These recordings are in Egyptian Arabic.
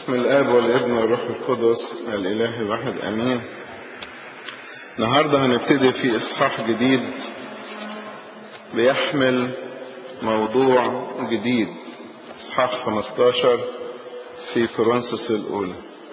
بسم الآب والابن والروح القدس الإله الواحد أمين النهاردة هنبتدي في إصحاح جديد بيحمل موضوع جديد إصحاح 15 في كورنثوس الأولى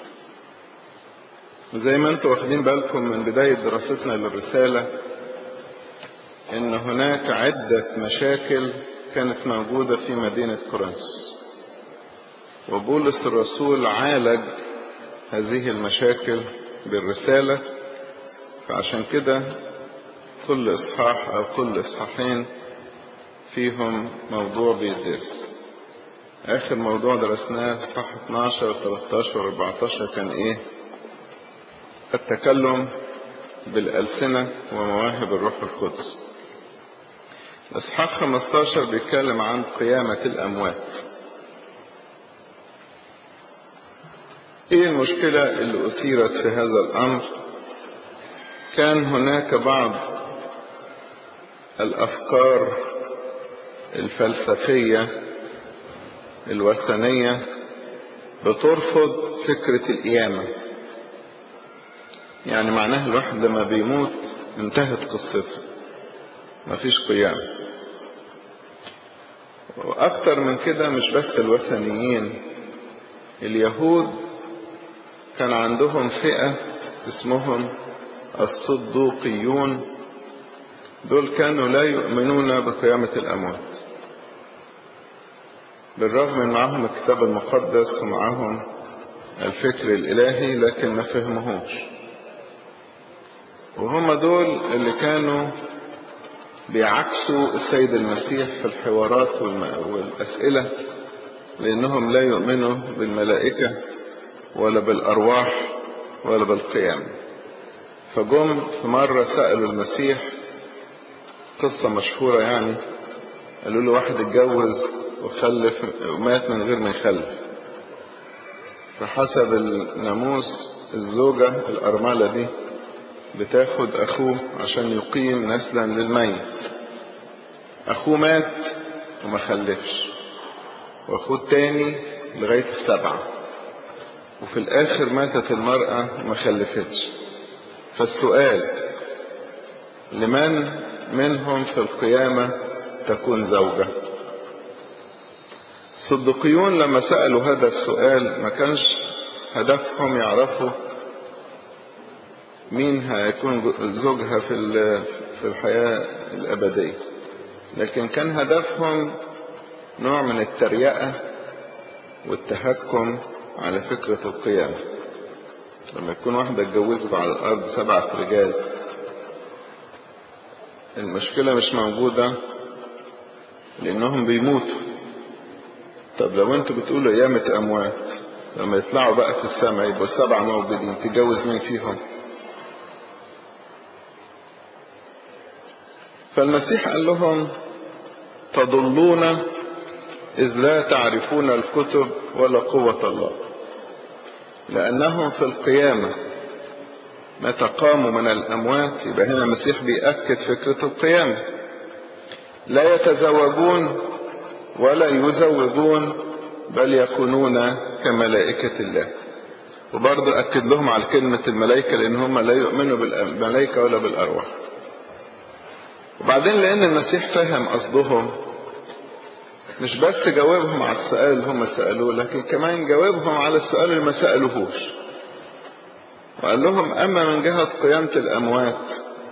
زي ما انتم واخدين بالكم من بداية دراستنا للرسالة ان هناك عدة مشاكل كانت موجودة في مدينة كورنثوس وبولس الرسول عالج هذه المشاكل بالرسالة فعشان كده كل اصحاح او كل اصحاحين فيهم موضوع بيدرس اخر موضوع درسناه في صح 12 13 14 كان ايه التكلم بالألسنة ومواهب الروح القدس اصحاح 15 بيتكلم عن قيامة الأموات ايه المشكلة اللي أثيرت في هذا الأمر كان هناك بعض الأفكار الفلسفية الوثنية بترفض فكرة القيامة يعني معناها الواحد لما بيموت انتهت قصته مفيش قيامة وأكتر من كده مش بس الوثنيين اليهود كان عندهم فئة اسمهم الصدوقيون دول كانوا لا يؤمنون بقيامة الأموات بالرغم من معهم الكتاب المقدس ومعهم الفكر الإلهي لكن ما فهمهوش وهم دول اللي كانوا بيعكسوا السيد المسيح في الحوارات والأسئلة لأنهم لا يؤمنوا بالملائكة ولا بالأرواح ولا بالقيام فجم في مرة سألوا المسيح قصة مشهورة يعني قالوا له واحد اتجوز وخلف ومات من غير ما يخلف فحسب الناموس الزوجة الأرملة دي بتاخد أخوه عشان يقيم نسلا للميت أخوه مات وما خلفش وأخوه التاني لغاية السبعة وفي الآخر ماتت المرأة وما خلفتش فالسؤال لمن منهم في القيامة تكون زوجة الصدقيون لما سألوا هذا السؤال ما كانش هدفهم يعرفوا مين هيكون زوجها في في الحياة الأبدية لكن كان هدفهم نوع من التريقة والتهكم على فكرة القيامة لما يكون واحدة اتجوزت على الأرض سبعة رجال المشكلة مش موجودة لأنهم بيموتوا طب لو انتوا بتقولوا قيامة أموات لما يطلعوا بقى في السماء يبقوا السبعة موجودين تتجوز مين فيهم فالمسيح قال لهم تضلون إذ لا تعرفون الكتب ولا قوة الله لأنهم في القيامة متى قاموا من الأموات يبقى هنا المسيح بيأكد فكرة القيامة لا يتزوجون ولا يزوجون بل يكونون كملائكة الله وبرضه أكد لهم على كلمة الملائكة لأن هم لا يؤمنوا بالملائكة ولا بالأرواح وبعدين لأن المسيح فهم قصدهم مش بس جاوبهم على السؤال اللي هم سألوه لكن كمان جاوبهم على السؤال اللي ما سألوهوش وقال لهم أما من جهة قيامة الأموات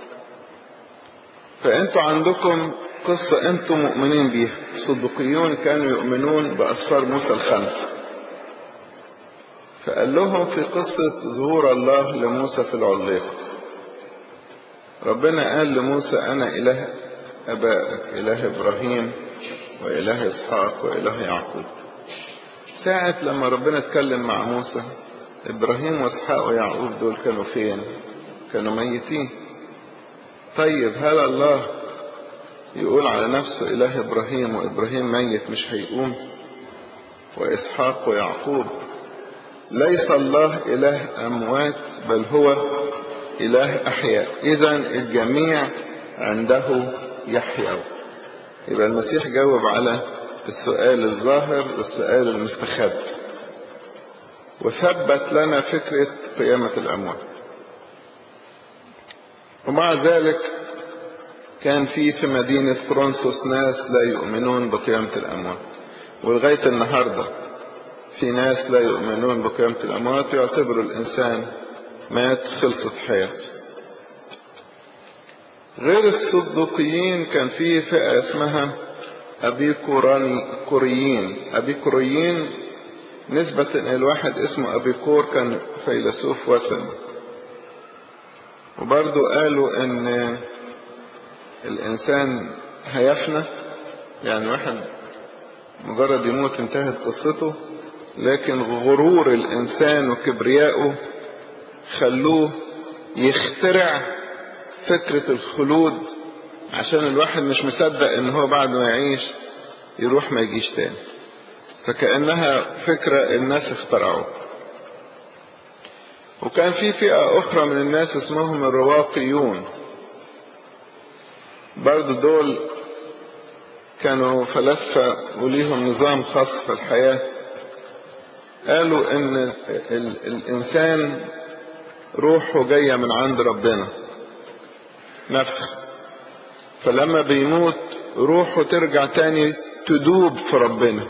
فأنتوا عندكم قصة أنتم مؤمنين بيها الصدقيون كانوا يؤمنون بأسفار موسى الخمسة فقال لهم في قصة ظهور الله لموسى في العليقة ربنا قال لموسى أنا إله أبائك إله إبراهيم وإله إسحاق وإله يعقوب ساعة لما ربنا اتكلم مع موسى إبراهيم وإسحاق ويعقوب دول كانوا فين كانوا ميتين طيب هل الله يقول على نفسه إله إبراهيم وإبراهيم ميت مش هيقوم وإسحاق ويعقوب ليس الله إله أموات بل هو إله أحياء إذا الجميع عنده يحيى يبقى المسيح جاوب على السؤال الظاهر والسؤال المستخبي وثبت لنا فكرة قيامة الأموات ومع ذلك كان في في مدينة كرونسوس ناس لا يؤمنون بقيامة الأموات ولغاية النهاردة في ناس لا يؤمنون بقيامة الأموات ويعتبروا الإنسان مات خلصت حياته غير الصدوقيين كان في فئة اسمها أبيكوريين أبيكوريين نسبة إلى الواحد اسمه أبيكور كان فيلسوف وثني وبرضو قالوا إن الإنسان هيفنى يعني واحد مجرد يموت انتهت قصته لكن غرور الإنسان وكبرياءه خلوه يخترع فكرة الخلود عشان الواحد مش مصدق ان هو بعد ما يعيش يروح ما يجيش تاني فكأنها فكرة الناس اخترعوها وكان في فئة أخرى من الناس اسمهم الرواقيون برضو دول كانوا فلاسفة وليهم نظام خاص في الحياة قالوا ان ال الانسان روحه جاية من عند ربنا نفخ فلما بيموت روحه ترجع تاني تدوب في ربنا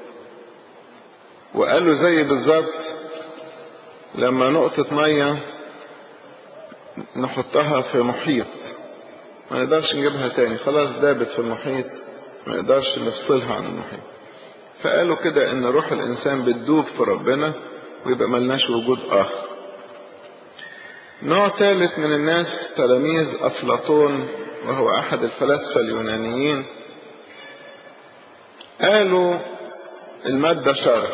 وقالوا زي بالظبط لما نقطة مية نحطها في محيط ما نقدرش نجيبها تاني خلاص دابت في المحيط ما نقدرش نفصلها عن المحيط فقالوا كده ان روح الانسان بتدوب في ربنا ويبقى ملناش وجود اخر نوع ثالث من الناس تلاميذ افلاطون وهو احد الفلاسفه اليونانيين قالوا الماده شر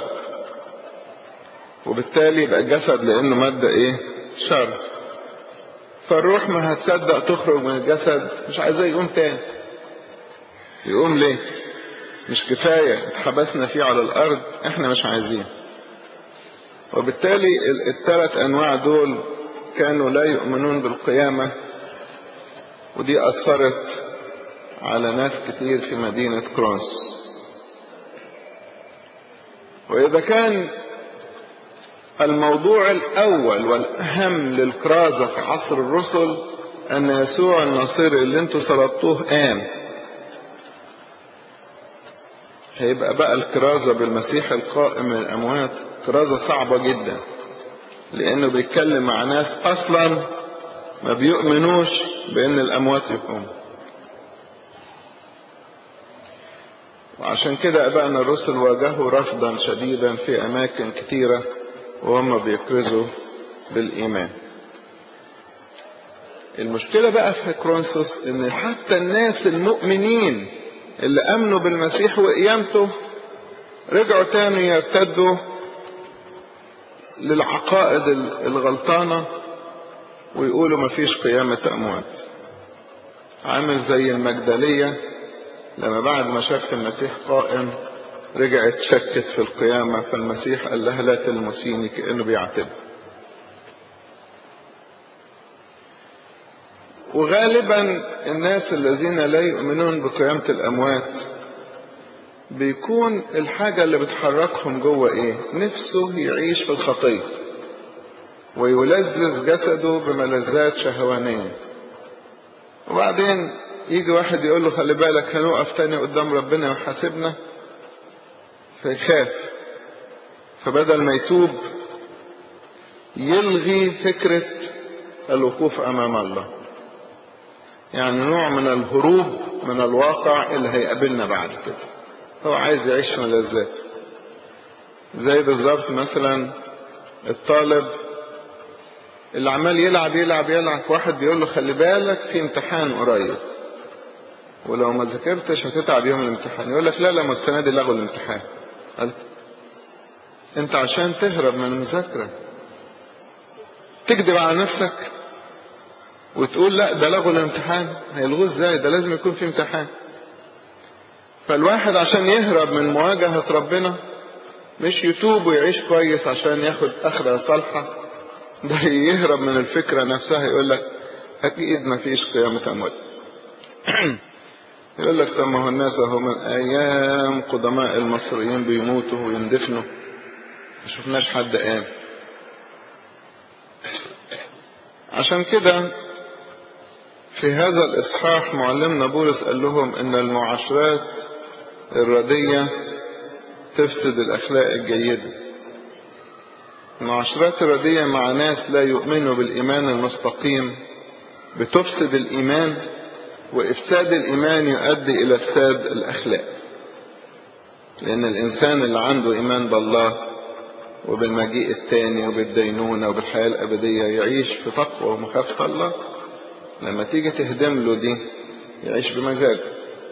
وبالتالي يبقى الجسد لانه ماده ايه شر فالروح ما هتصدق تخرج من الجسد مش عايزاه يقوم تاني يقوم ليه مش كفاية اتحبسنا فيه على الأرض احنا مش عايزين وبالتالي الثلاث أنواع دول كانوا لا يؤمنون بالقيامة ودي أثرت على ناس كتير في مدينة كرونس وإذا كان الموضوع الأول والأهم للكرازة في عصر الرسل أن يسوع النصير اللي انتوا صلبتوه قام هيبقى بقى الكرازة بالمسيح القائم من الأموات كرازة صعبة جدا لأنه بيتكلم مع ناس أصلا ما بيؤمنوش بأن الأموات يقوموا وعشان كده أبائنا الرسل واجهوا رفضا شديدا في أماكن كتيرة وهم بيكرزوا بالإيمان المشكلة بقى في كرونسوس إن حتى الناس المؤمنين اللي امنوا بالمسيح وقيامته رجعوا تاني يرتدوا للعقائد الغلطانة ويقولوا مفيش قيامة أموات عامل زي المجدلية لما بعد ما شافت المسيح قائم رجعت شكت في القيامة فالمسيح قال لها لا تلمسيني كأنه بيعتب وغالبا الناس الذين لا يؤمنون بقيامة الأموات بيكون الحاجة اللي بتحركهم جوه ايه نفسه يعيش في الخطية ويلذذ جسده بملذات شهوانية وبعدين يجي واحد يقول له خلي بالك هنقف تاني قدام ربنا ويحاسبنا فيخاف فبدل ما يتوب يلغي فكرة الوقوف أمام الله يعني نوع من الهروب من الواقع اللي هيقابلنا بعد كده هو عايز يعيش ملذاته زي بالظبط مثلا الطالب اللي عمال يلعب يلعب يلعب واحد بيقول له خلي بالك في امتحان قريب ولو ما ذاكرتش هتتعب يوم الامتحان يقول لك لا لا ما السنه دي لغوا الامتحان قال انت عشان تهرب من المذاكره تكذب على نفسك وتقول لا ده لغوا الامتحان هيلغوه ازاي ده لازم يكون في امتحان فالواحد عشان يهرب من مواجهة ربنا مش يتوب ويعيش كويس عشان ياخد اخرة صالحة ده يهرب من الفكرة نفسها يقول لك اكيد ما فيش قيامة اموات يقول لك طب ما هو الناس اهو من ايام قدماء المصريين بيموتوا ويندفنوا ما شفناش حد قام عشان كده في هذا الإصحاح معلمنا بولس قال لهم إن المعاشرات الردية تفسد الأخلاق الجيدة المعاشرات الردية مع ناس لا يؤمنوا بالإيمان المستقيم بتفسد الإيمان وإفساد الإيمان يؤدي إلى إفساد الأخلاق لأن الإنسان اللي عنده إيمان بالله وبالمجيء التاني وبالدينونة وبالحياة الأبدية يعيش في تقوى ومخافة الله لما تيجي تهدم له دي يعيش بمزاجه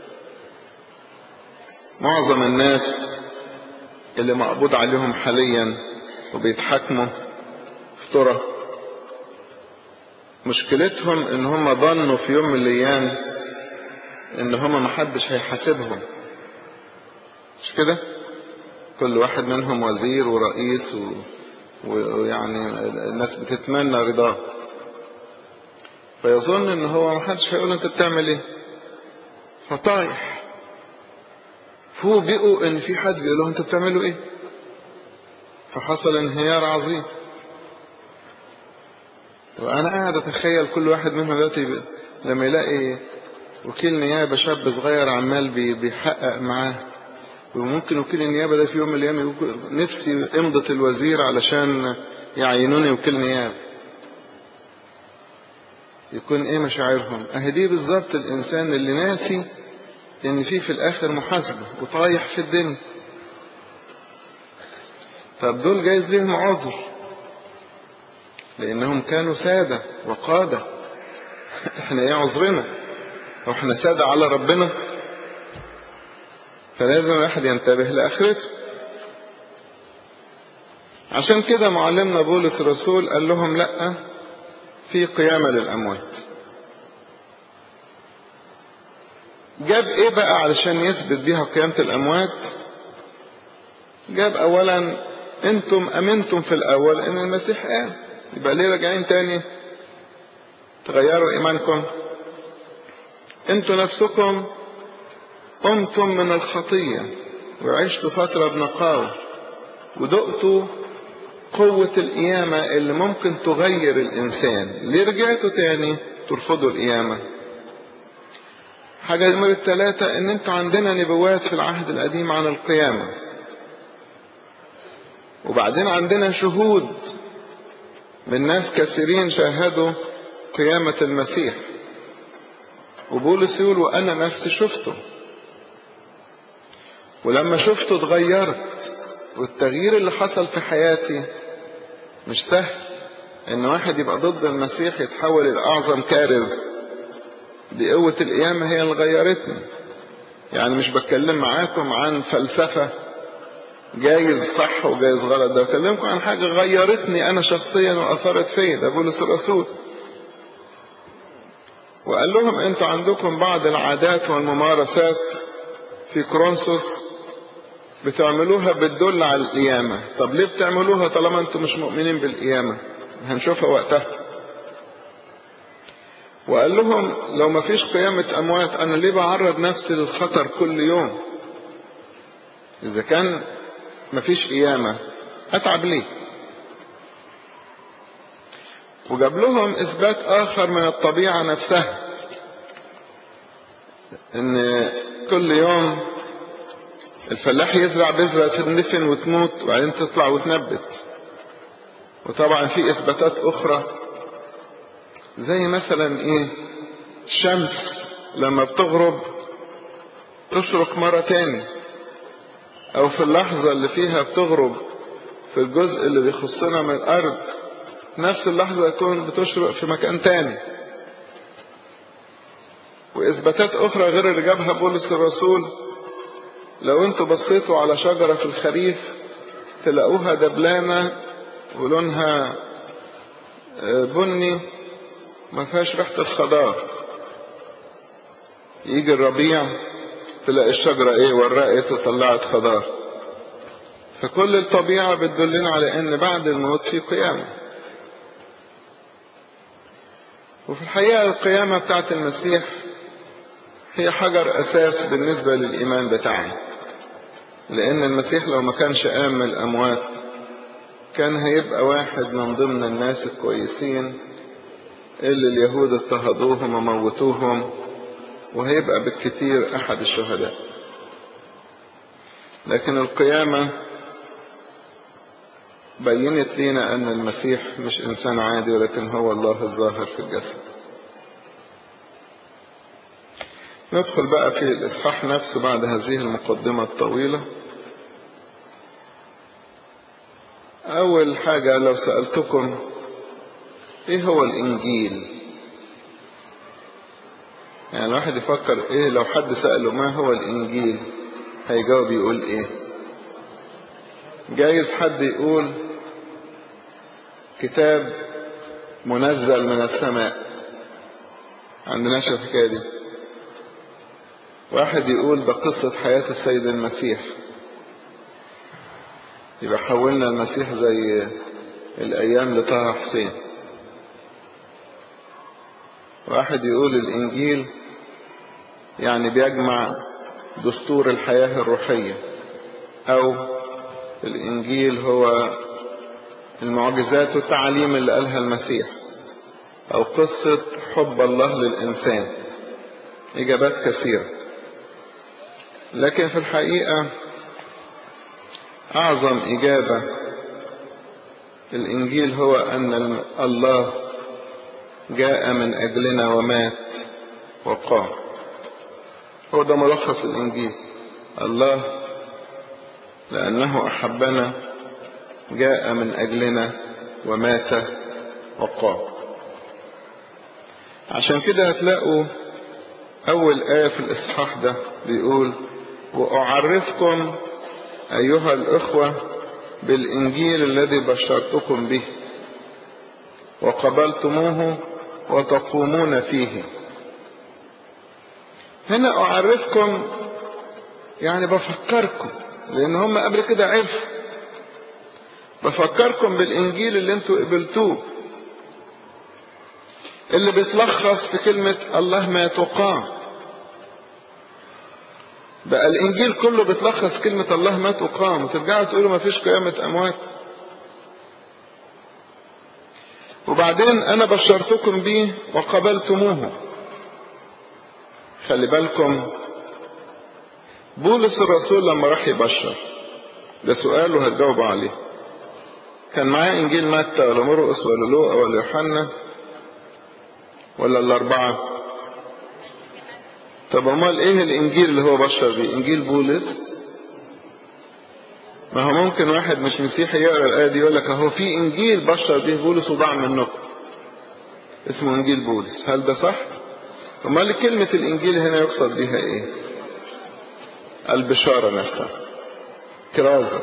معظم الناس اللي مقبوض عليهم حاليا وبيتحاكموا في طرق مشكلتهم ان هم ظنوا في يوم من الايام ان هم محدش هيحاسبهم مش كده كل واحد منهم وزير ورئيس و... ويعني الناس بتتمنى رضاه فيظن ان هو محدش هيقول انت بتعمل ايه فطايح فوجئوا ان في حد بيقول لهم انتوا بتعملوا ايه فحصل انهيار عظيم وانا قاعد اتخيل كل واحد منهم دلوقتي لما يلاقي وكيل نيابه شاب صغير عمال بيحقق معاه وممكن وكيل النيابه ده في يوم من الايام يقول نفسي امضة الوزير علشان يعينوني وكيل نيابه يكون ايه مشاعرهم اهي دي بالظبط الانسان اللي ناسي ان في في الاخر محاسبه وطايح في الدنيا طب دول جايز ليهم عذر لانهم كانوا ساده وقاده احنا ايه عذرنا او احنا ساده على ربنا فلازم الواحد ينتبه لاخرته عشان كده معلمنا بولس الرسول قال لهم لا في قيامة للأموات جاب ايه بقى علشان يثبت بيها قيامة الأموات جاب أولا انتم أمنتم في الأول ان المسيح قام يبقى ليه راجعين تاني تغيروا إيمانكم انتوا نفسكم قمتم من الخطية وعشتوا فترة بنقاوة ودقتوا قوة القيامة اللي ممكن تغير الإنسان ليه رجعتوا تاني ترفضوا القيامة حاجة نمرة ثلاثة إن أنتوا عندنا نبوات في العهد القديم عن القيامة وبعدين عندنا شهود من ناس كثيرين شاهدوا قيامة المسيح وبولس يقول وأنا نفسي شفته ولما شفته اتغيرت والتغيير اللي حصل في حياتي مش سهل ان واحد يبقى ضد المسيح يتحول الى اعظم كارث دي قوة القيامة هي اللي غيرتني يعني مش بتكلم معاكم عن فلسفة جايز صح وجايز غلط ده بكلمكم عن حاجة غيرتني انا شخصيا واثرت فيا ده بولس الرسول وقال لهم انتوا عندكم بعض العادات والممارسات في كرونسوس بتعملوها بتدل على القيامة طب ليه بتعملوها طالما انتم مش مؤمنين بالقيامة هنشوفها وقتها وقال لهم لو ما فيش قيامة أموات أنا ليه بعرض نفسي للخطر كل يوم إذا كان ما فيش قيامة أتعب ليه وجاب لهم إثبات آخر من الطبيعة نفسها إن كل يوم الفلاح يزرع بذرة تندفن وتموت وبعدين تطلع وتنبت وطبعا في إثباتات أخرى زي مثلا إيه الشمس لما بتغرب تشرق مرة تاني أو في اللحظة اللي فيها بتغرب في الجزء اللي بيخصنا من الأرض نفس اللحظة يكون بتشرق في مكان تاني وإثباتات أخرى غير اللي جابها بولس الرسول لو انتوا بصيتوا على شجرة في الخريف تلاقوها دبلانة ولونها بني ما فيهاش ريحة الخضار يجي الربيع تلاقي الشجرة ايه ورقت وطلعت خضار فكل الطبيعة بتدلنا على ان بعد الموت في قيامة وفي الحقيقة القيامة بتاعت المسيح هي حجر أساس بالنسبة للإيمان بتاعنا لأن المسيح لو ما كانش قام من الأموات كان هيبقى واحد من ضمن الناس الكويسين اللي اليهود اضطهدوهم وموتوهم وهيبقى بالكثير أحد الشهداء لكن القيامة بينت لنا أن المسيح مش إنسان عادي ولكن هو الله الظاهر في الجسد ندخل بقى في الإصحاح نفسه بعد هذه المقدمة الطويلة أول حاجة لو سألتكم إيه هو الإنجيل يعني الواحد يفكر إيه لو حد سأله ما هو الإنجيل هيجاوب يقول إيه جايز حد يقول كتاب منزل من السماء عندناش الحكاية دي واحد يقول ده قصة حياة السيد المسيح يبقى حولنا المسيح زي الأيام لطه حسين واحد يقول الإنجيل يعني بيجمع دستور الحياة الروحية أو الإنجيل هو المعجزات والتعاليم اللي قالها المسيح أو قصة حب الله للإنسان إجابات كثيرة لكن في الحقيقة أعظم إجابة الإنجيل هو أن الله جاء من أجلنا ومات وقام هو ده ملخص الإنجيل الله لأنه أحبنا جاء من أجلنا ومات وقام عشان كده هتلاقوا أول آية في الإصحاح ده بيقول وأعرفكم أيها الإخوة بالإنجيل الذي بشرتكم به وقبلتموه وتقومون فيه هنا أعرفكم يعني بفكركم لأن هم قبل كده عرفوا بفكركم بالإنجيل اللي انتوا قبلتوه اللي بيتلخص في كلمة الله مات وقام بقى الإنجيل كله بيتلخص كلمة الله مات وقام وترجعوا تقولوا ما فيش قيامة أموات وبعدين أنا بشرتكم بيه وقبلتموه خلي بالكم بولس الرسول لما راح يبشر ده سؤال وهتجاوبوا عليه كان معاه انجيل متى ولا مرقس ولا لوقا ولا يوحنا ولا الاربعه طب امال ايه الانجيل اللي هو بشر بيه انجيل بولس ما هو ممكن واحد مش مسيحي يقرا الايه دي يقول لك اهو في انجيل بشر بيه بولس وضاع منكم اسمه انجيل بولس هل ده صح امال كلمه الانجيل هنا يقصد بها ايه البشاره نفسها كرازه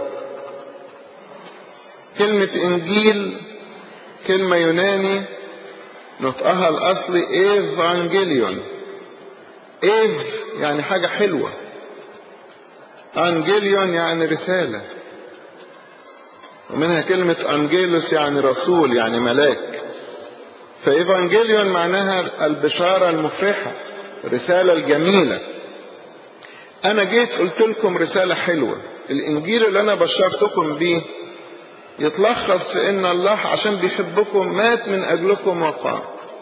كلمة إنجيل كلمة يوناني نطقها الأصلي إيفانجيليون إيف يعني حاجة حلوة أنجيليون يعني رسالة ومنها كلمة أنجيلوس يعني رسول يعني ملاك فإيفانجيليون معناها البشارة المفرحة الرسالة الجميلة أنا جيت قلت لكم رسالة حلوة الإنجيل اللي أنا بشرتكم بيه يتلخص في ان الله عشان بيحبكم مات من اجلكم وقام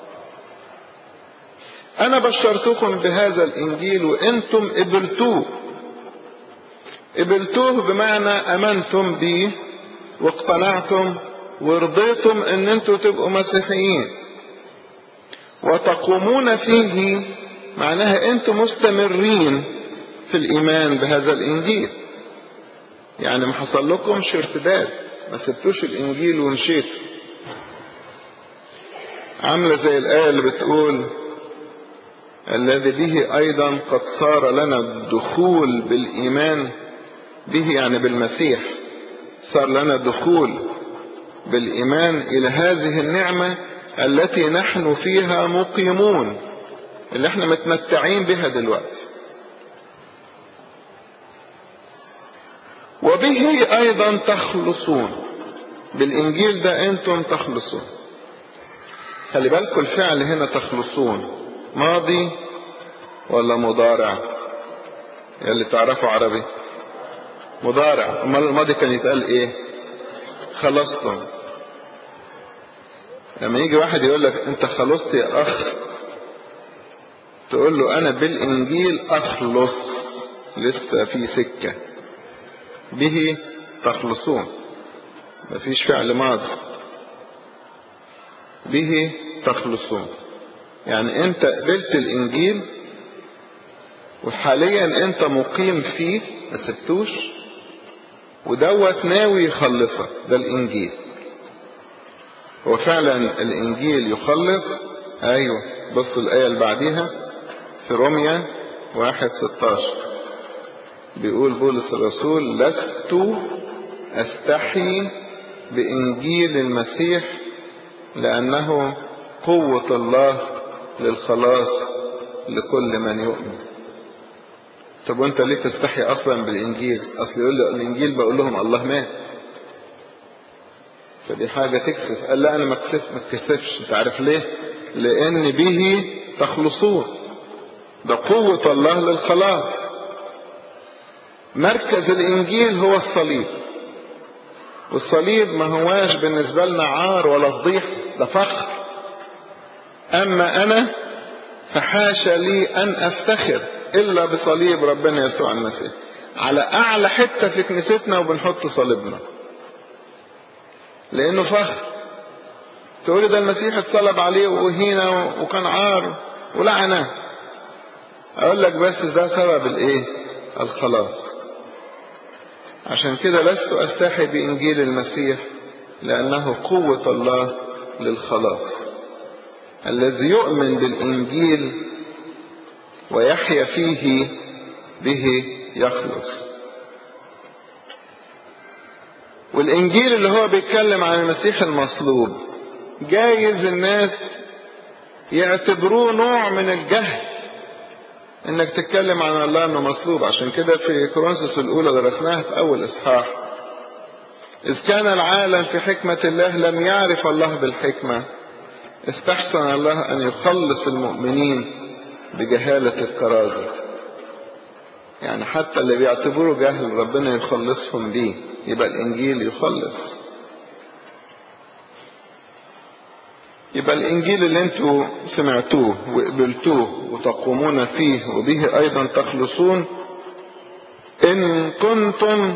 انا بشرتكم بهذا الانجيل وانتم قبلتوه قبلتوه بمعنى امنتم به واقتنعتم ورضيتم ان انتم تبقوا مسيحيين وتقومون فيه معناها انتم مستمرين في الايمان بهذا الانجيل يعني ما حصل لكمش ارتداد ما سبتوش الانجيل ومشيتوا عاملة زي الآية اللي بتقول الذي به أيضا قد صار لنا الدخول بالإيمان به يعني بالمسيح صار لنا دخول بالإيمان إلى هذه النعمة التي نحن فيها مقيمون اللي احنا متمتعين بها دلوقتي وبه أيضا تخلصون بالإنجيل ده أنتم تخلصون خلي بالكم الفعل هنا تخلصون ماضي ولا مضارع اللي تعرفوا عربي مضارع امال الماضي كان يتقال ايه خلصتم لما يجي واحد يقول لك انت خلصت يا اخ تقول له انا بالانجيل اخلص لسه في سكة به تخلصون مفيش فعل ماضي به تخلصون يعني انت قبلت الانجيل وحاليا انت مقيم فيه ما سبتوش ودوت ناوي يخلصك ده الانجيل هو فعلا الانجيل يخلص ايوه بصوا الايه اللي بعديها في روميا واحد ستاشر بيقول بولس الرسول لست استحي بانجيل المسيح لانه قوه الله للخلاص لكل من يؤمن طب وانت ليه تستحي اصلا بالانجيل اصل يقول لي الانجيل بقول لهم الله مات فدي حاجة تكسف قال لا انا ما كسف ما تكسفش انت عارف ليه لان به تخلصون ده قوة الله للخلاص مركز الانجيل هو الصليب والصليب ما هواش بالنسبة لنا عار ولا فضيح ده فخر اما انا فحاشا لي ان افتخر الا بصليب ربنا يسوع المسيح على اعلى حتة في كنيستنا وبنحط صليبنا لانه فخر تقولي ده المسيح اتصلب عليه وهينا وكان عار ولعنه اقول لك بس ده سبب الايه الخلاص عشان كده لست استحي بانجيل المسيح لانه قوة الله للخلاص الذي يؤمن بالانجيل ويحيا فيه به يخلص والانجيل اللي هو بيتكلم عن المسيح المصلوب جايز الناس يعتبروه نوع من الجهل انك تتكلم عن الله انه مصلوب عشان كده في كورنثوس الاولى درسناها في اول اصحاح اذ كان العالم في حكمة الله لم يعرف الله بالحكمة استحسن الله ان يخلص المؤمنين بجهالة الكرازة يعني حتى اللي بيعتبروا جهل ربنا يخلصهم بيه يبقى الانجيل يخلص يبقى الانجيل اللي انتوا سمعتوه وقبلتوه وتقومون فيه وبه ايضا تخلصون ان كنتم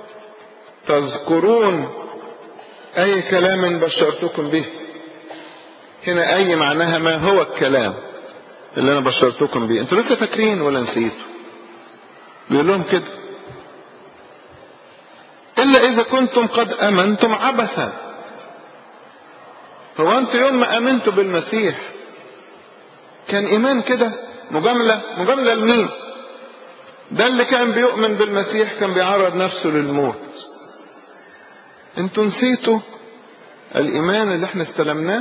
تذكرون اي كلام بشرتكم به هنا اي معناها ما هو الكلام اللي انا بشرتكم بيه انتوا لسه فاكرين ولا نسيتوا بيقول لهم كده الا اذا كنتم قد امنتم عبثا هو انتوا يوم ما امنتوا بالمسيح كان ايمان كده مجاملة مجاملة لمين ده اللي كان بيؤمن بالمسيح كان بيعرض نفسه للموت انتوا نسيتوا الايمان اللي احنا استلمناه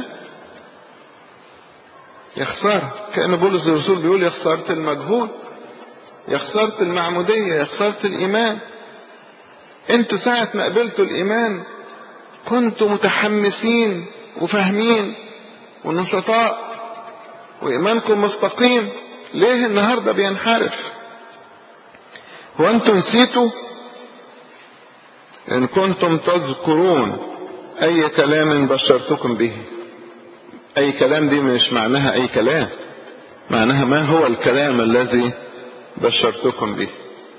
يا خسارة كأن بولس الرسول بيقول يا خسارة المجهود يا خسارة المعمودية يا خسارة الإيمان انتوا ساعة ما قبلتوا الإيمان كنتوا متحمسين وفاهمين ونشطاء وإيمانكم مستقيم ليه النهاردة بينحرف هو انتوا نسيتوا إن كنتم تذكرون أي كلام بشرتكم به أي كلام دي مش معناها أي كلام معناها ما هو الكلام الذي بشرتكم به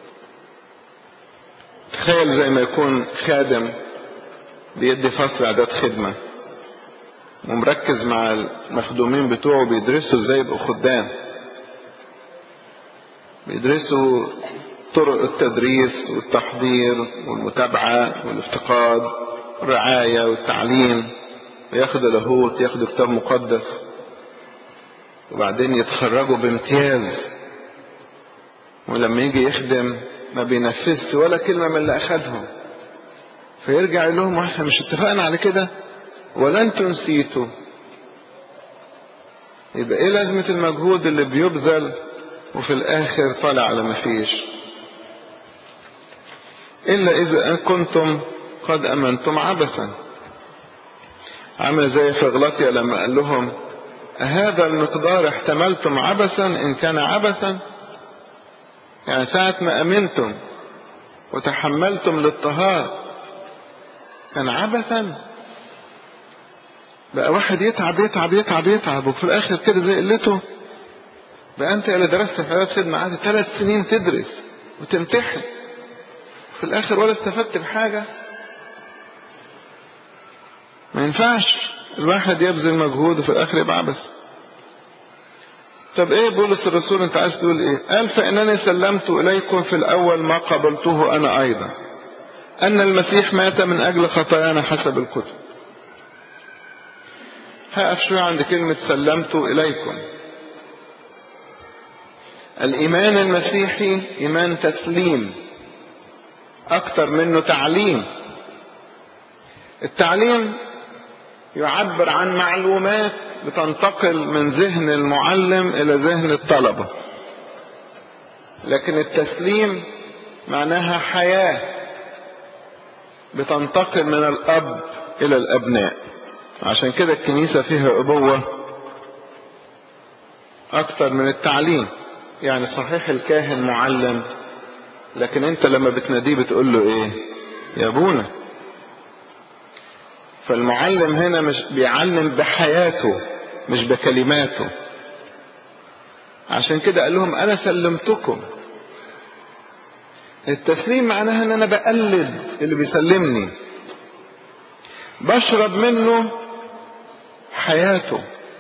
تخيل زي ما يكون خادم بيدي فصل اعداد خدمة ومركز مع المخدومين بتوعه بيدرسوا ازاي يبقوا خدام بيدرسوا طرق التدريس والتحضير والمتابعة والافتقاد الرعاية والتعليم وياخدوا لاهوت ياخدوا كتاب مقدس وبعدين يتخرجوا بامتياز ولما يجي يخدم ما بينفذش ولا كلمة من اللي أخدهم فيرجع يقول لهم احنا مش اتفقنا على كده ولا انتوا نسيتوا يبقى ايه لازمة المجهود اللي بيبذل وفي الاخر طالع على ما فيش الا اذا كنتم قد امنتم عبثا عامل زي في غلطيا لما قال لهم هذا المقدار احتملتم عبثا ان كان عبثا يعني ساعة ما امنتم وتحملتم الاضطهاد كان عبثا بقى واحد يتعب يتعب يتعب يتعب وفي الاخر كده زي قلته بقى انت اللي درست في حياة خدمة قعدت ثلاث سنين تدرس وتمتحن في الاخر ولا استفدت بحاجة ما ينفعش الواحد يبذل مجهود وفي الاخر يبقى عبس طب ايه بولس الرسول انت عايز تقول ايه قال فانني سلمت اليكم في الاول ما قبلته انا ايضا ان المسيح مات من اجل خطايانا حسب الكتب هقف شوية عند كلمة سلمت اليكم الايمان المسيحي ايمان تسليم اكتر منه تعليم التعليم يعبر عن معلومات بتنتقل من ذهن المعلم الى ذهن الطلبة لكن التسليم معناها حياة بتنتقل من الاب الى الابناء عشان كده الكنيسة فيها ابوة اكتر من التعليم يعني صحيح الكاهن معلم لكن انت لما بتناديه بتقول له ايه يا ابونا فالمعلم هنا مش بيعلم بحياته مش بكلماته عشان كده قال لهم انا سلمتكم التسليم معناها ان انا بقلد اللي بيسلمني بشرب منه حياته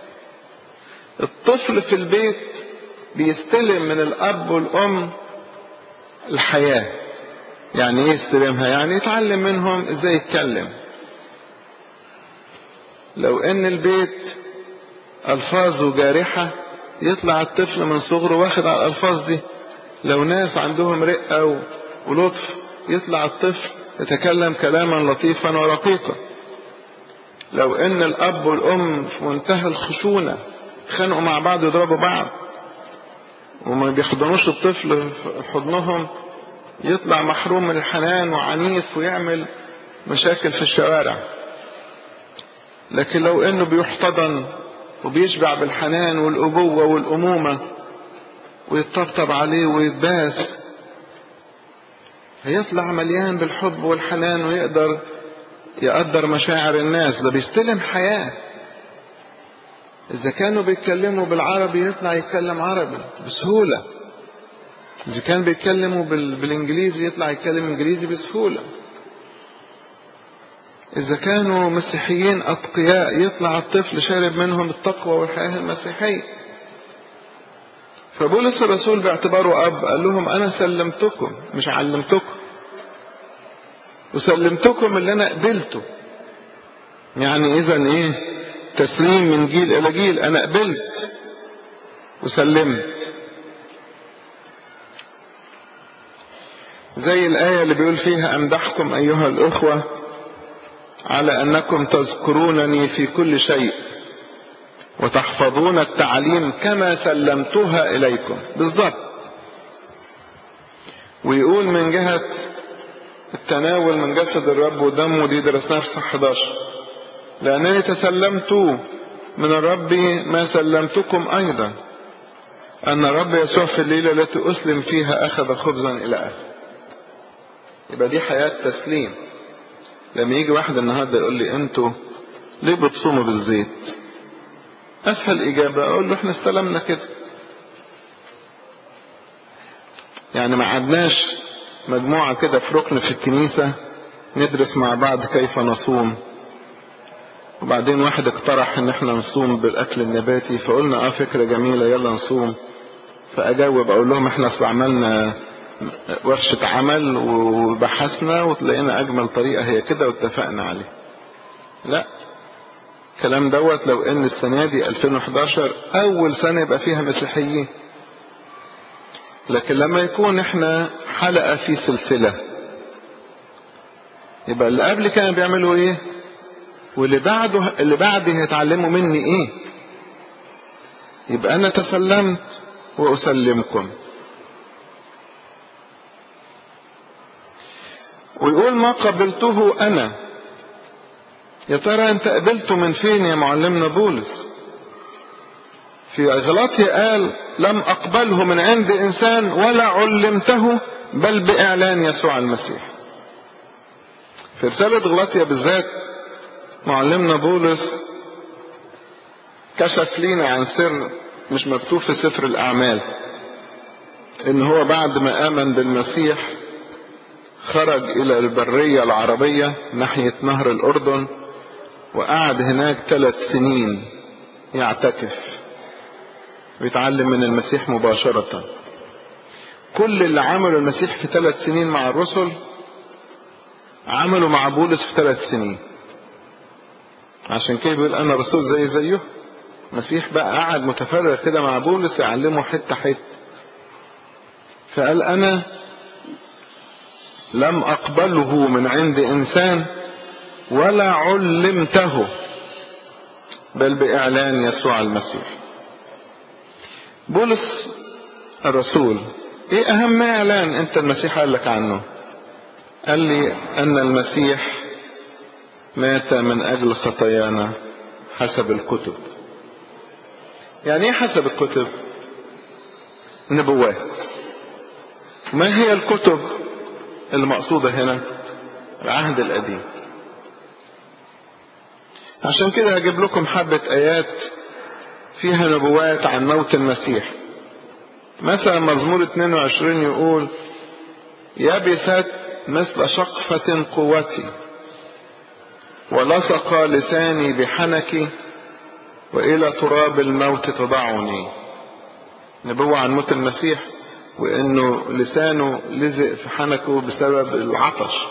الطفل في البيت بيستلم من الاب والام الحياة يعني ايه يستلمها يعني يتعلم منهم ازاي يتكلم لو ان البيت الفاظه جارحة يطلع الطفل من صغره واخد على الالفاظ دي لو ناس عندهم رقة ولطف يطلع الطفل يتكلم كلاما لطيفا ورقيقا لو ان الاب والام في منتهى الخشونة اتخانقوا مع بعض يضربوا بعض وما بيحضنوش الطفل في حضنهم يطلع محروم من الحنان وعنيف ويعمل مشاكل في الشوارع لكن لو انه بيحتضن وبيشبع بالحنان والابوه والامومه ويطبطب عليه ويتباس هيطلع مليان بالحب والحنان ويقدر يقدر مشاعر الناس ده بيستلم حياه إذا كانوا بيتكلموا بالعربي يطلع يتكلم عربي بسهولة إذا كان بيتكلموا بال... بالإنجليزي يطلع يتكلم إنجليزي بسهولة إذا كانوا مسيحيين أتقياء يطلع الطفل شارب منهم التقوى والحياة المسيحية فبولس الرسول باعتباره أب قال لهم أنا سلمتكم مش علمتكم وسلمتكم اللي أنا قبلته يعني إذا إيه تسليم من جيل إلى جيل أنا قبلت وسلمت زي الآية اللي بيقول فيها أمدحكم أيها الأخوة على أنكم تذكرونني في كل شيء وتحفظون التعليم كما سلمتها إليكم بالضبط ويقول من جهة التناول من جسد الرب ودمه دي درسناها في صح 11 لأنني تسلمت من الرب ما سلمتكم أيضا أن الرب يسوع في الليلة التي أسلم فيها أخذ خبزا إلى آخر يبقى دي حياة تسليم لما يجي واحد النهاردة يقول لي أنتوا ليه بتصوموا بالزيت أسهل إجابة أقول له إحنا استلمنا كده يعني ما عدناش مجموعة كده في ركن في الكنيسة ندرس مع بعض كيف نصوم وبعدين واحد اقترح ان احنا نصوم بالاكل النباتي فقلنا اه فكرة جميلة يلا نصوم فاجاوب اقول لهم احنا اصل عملنا ورشة عمل وبحثنا وتلاقينا اجمل طريقة هي كده واتفقنا عليه لا الكلام دوت لو ان السنة دي 2011 اول سنة يبقى فيها مسيحيين لكن لما يكون احنا حلقة في سلسلة يبقى اللي قبل كانوا بيعملوا ايه واللي بعده اللي بعدي هيتعلموا مني ايه يبقى انا تسلمت واسلمكم ويقول ما قبلته انا يا ترى انت قبلته من فين يا معلمنا بولس في غلاطيا قال لم اقبله من عند انسان ولا علمته بل باعلان يسوع المسيح في رسالة غلاطيا بالذات معلمنا بولس كشف لينا عن سر مش مكتوب في سفر الأعمال إن هو بعد ما آمن بالمسيح خرج إلى البرية العربية ناحية نهر الأردن وقعد هناك ثلاث سنين يعتكف ويتعلم من المسيح مباشرة كل اللي عمله المسيح في ثلاث سنين مع الرسل عمله مع بولس في ثلاث سنين عشان كده بيقول انا رسول زي زيه المسيح بقى قعد متفرغ كده مع بولس يعلمه حته حته فقال انا لم اقبله من عند انسان ولا علمته بل باعلان يسوع المسيح بولس الرسول ايه اهم اعلان انت المسيح قال لك عنه قال لي ان المسيح مات من اجل خطايانا حسب الكتب يعني ايه حسب الكتب نبوات ما هي الكتب المقصودة هنا العهد القديم عشان كده هجيب لكم حبة آيات فيها نبوات عن موت المسيح مثلا مزمور 22 يقول يبست مثل شقفة قوتي ولصق لساني بحنكي وإلى تراب الموت تضعني نبوة عن موت المسيح وإنه لسانه لزق في حنكه بسبب العطش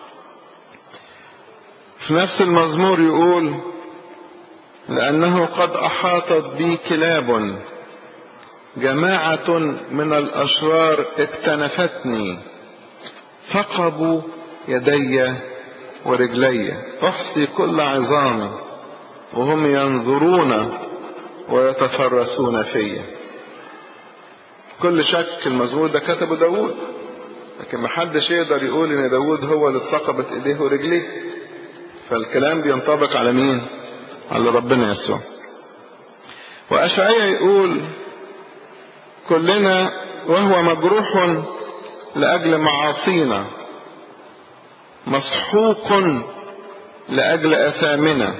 في نفس المزمور يقول لأنه قد أحاطت بي كلاب جماعة من الأشرار اكتنفتني ثقبوا يدي ورجلي أحصي كل عظامي وهم ينظرون ويتفرسون في كل شك المزمور ده كتبه داود لكن محدش يقدر يقول ان داود هو اللي اتثقبت ايديه ورجليه فالكلام بينطبق على مين على ربنا يسوع وأشعية يقول كلنا وهو مجروح لأجل معاصينا مسحوق لأجل أثامنا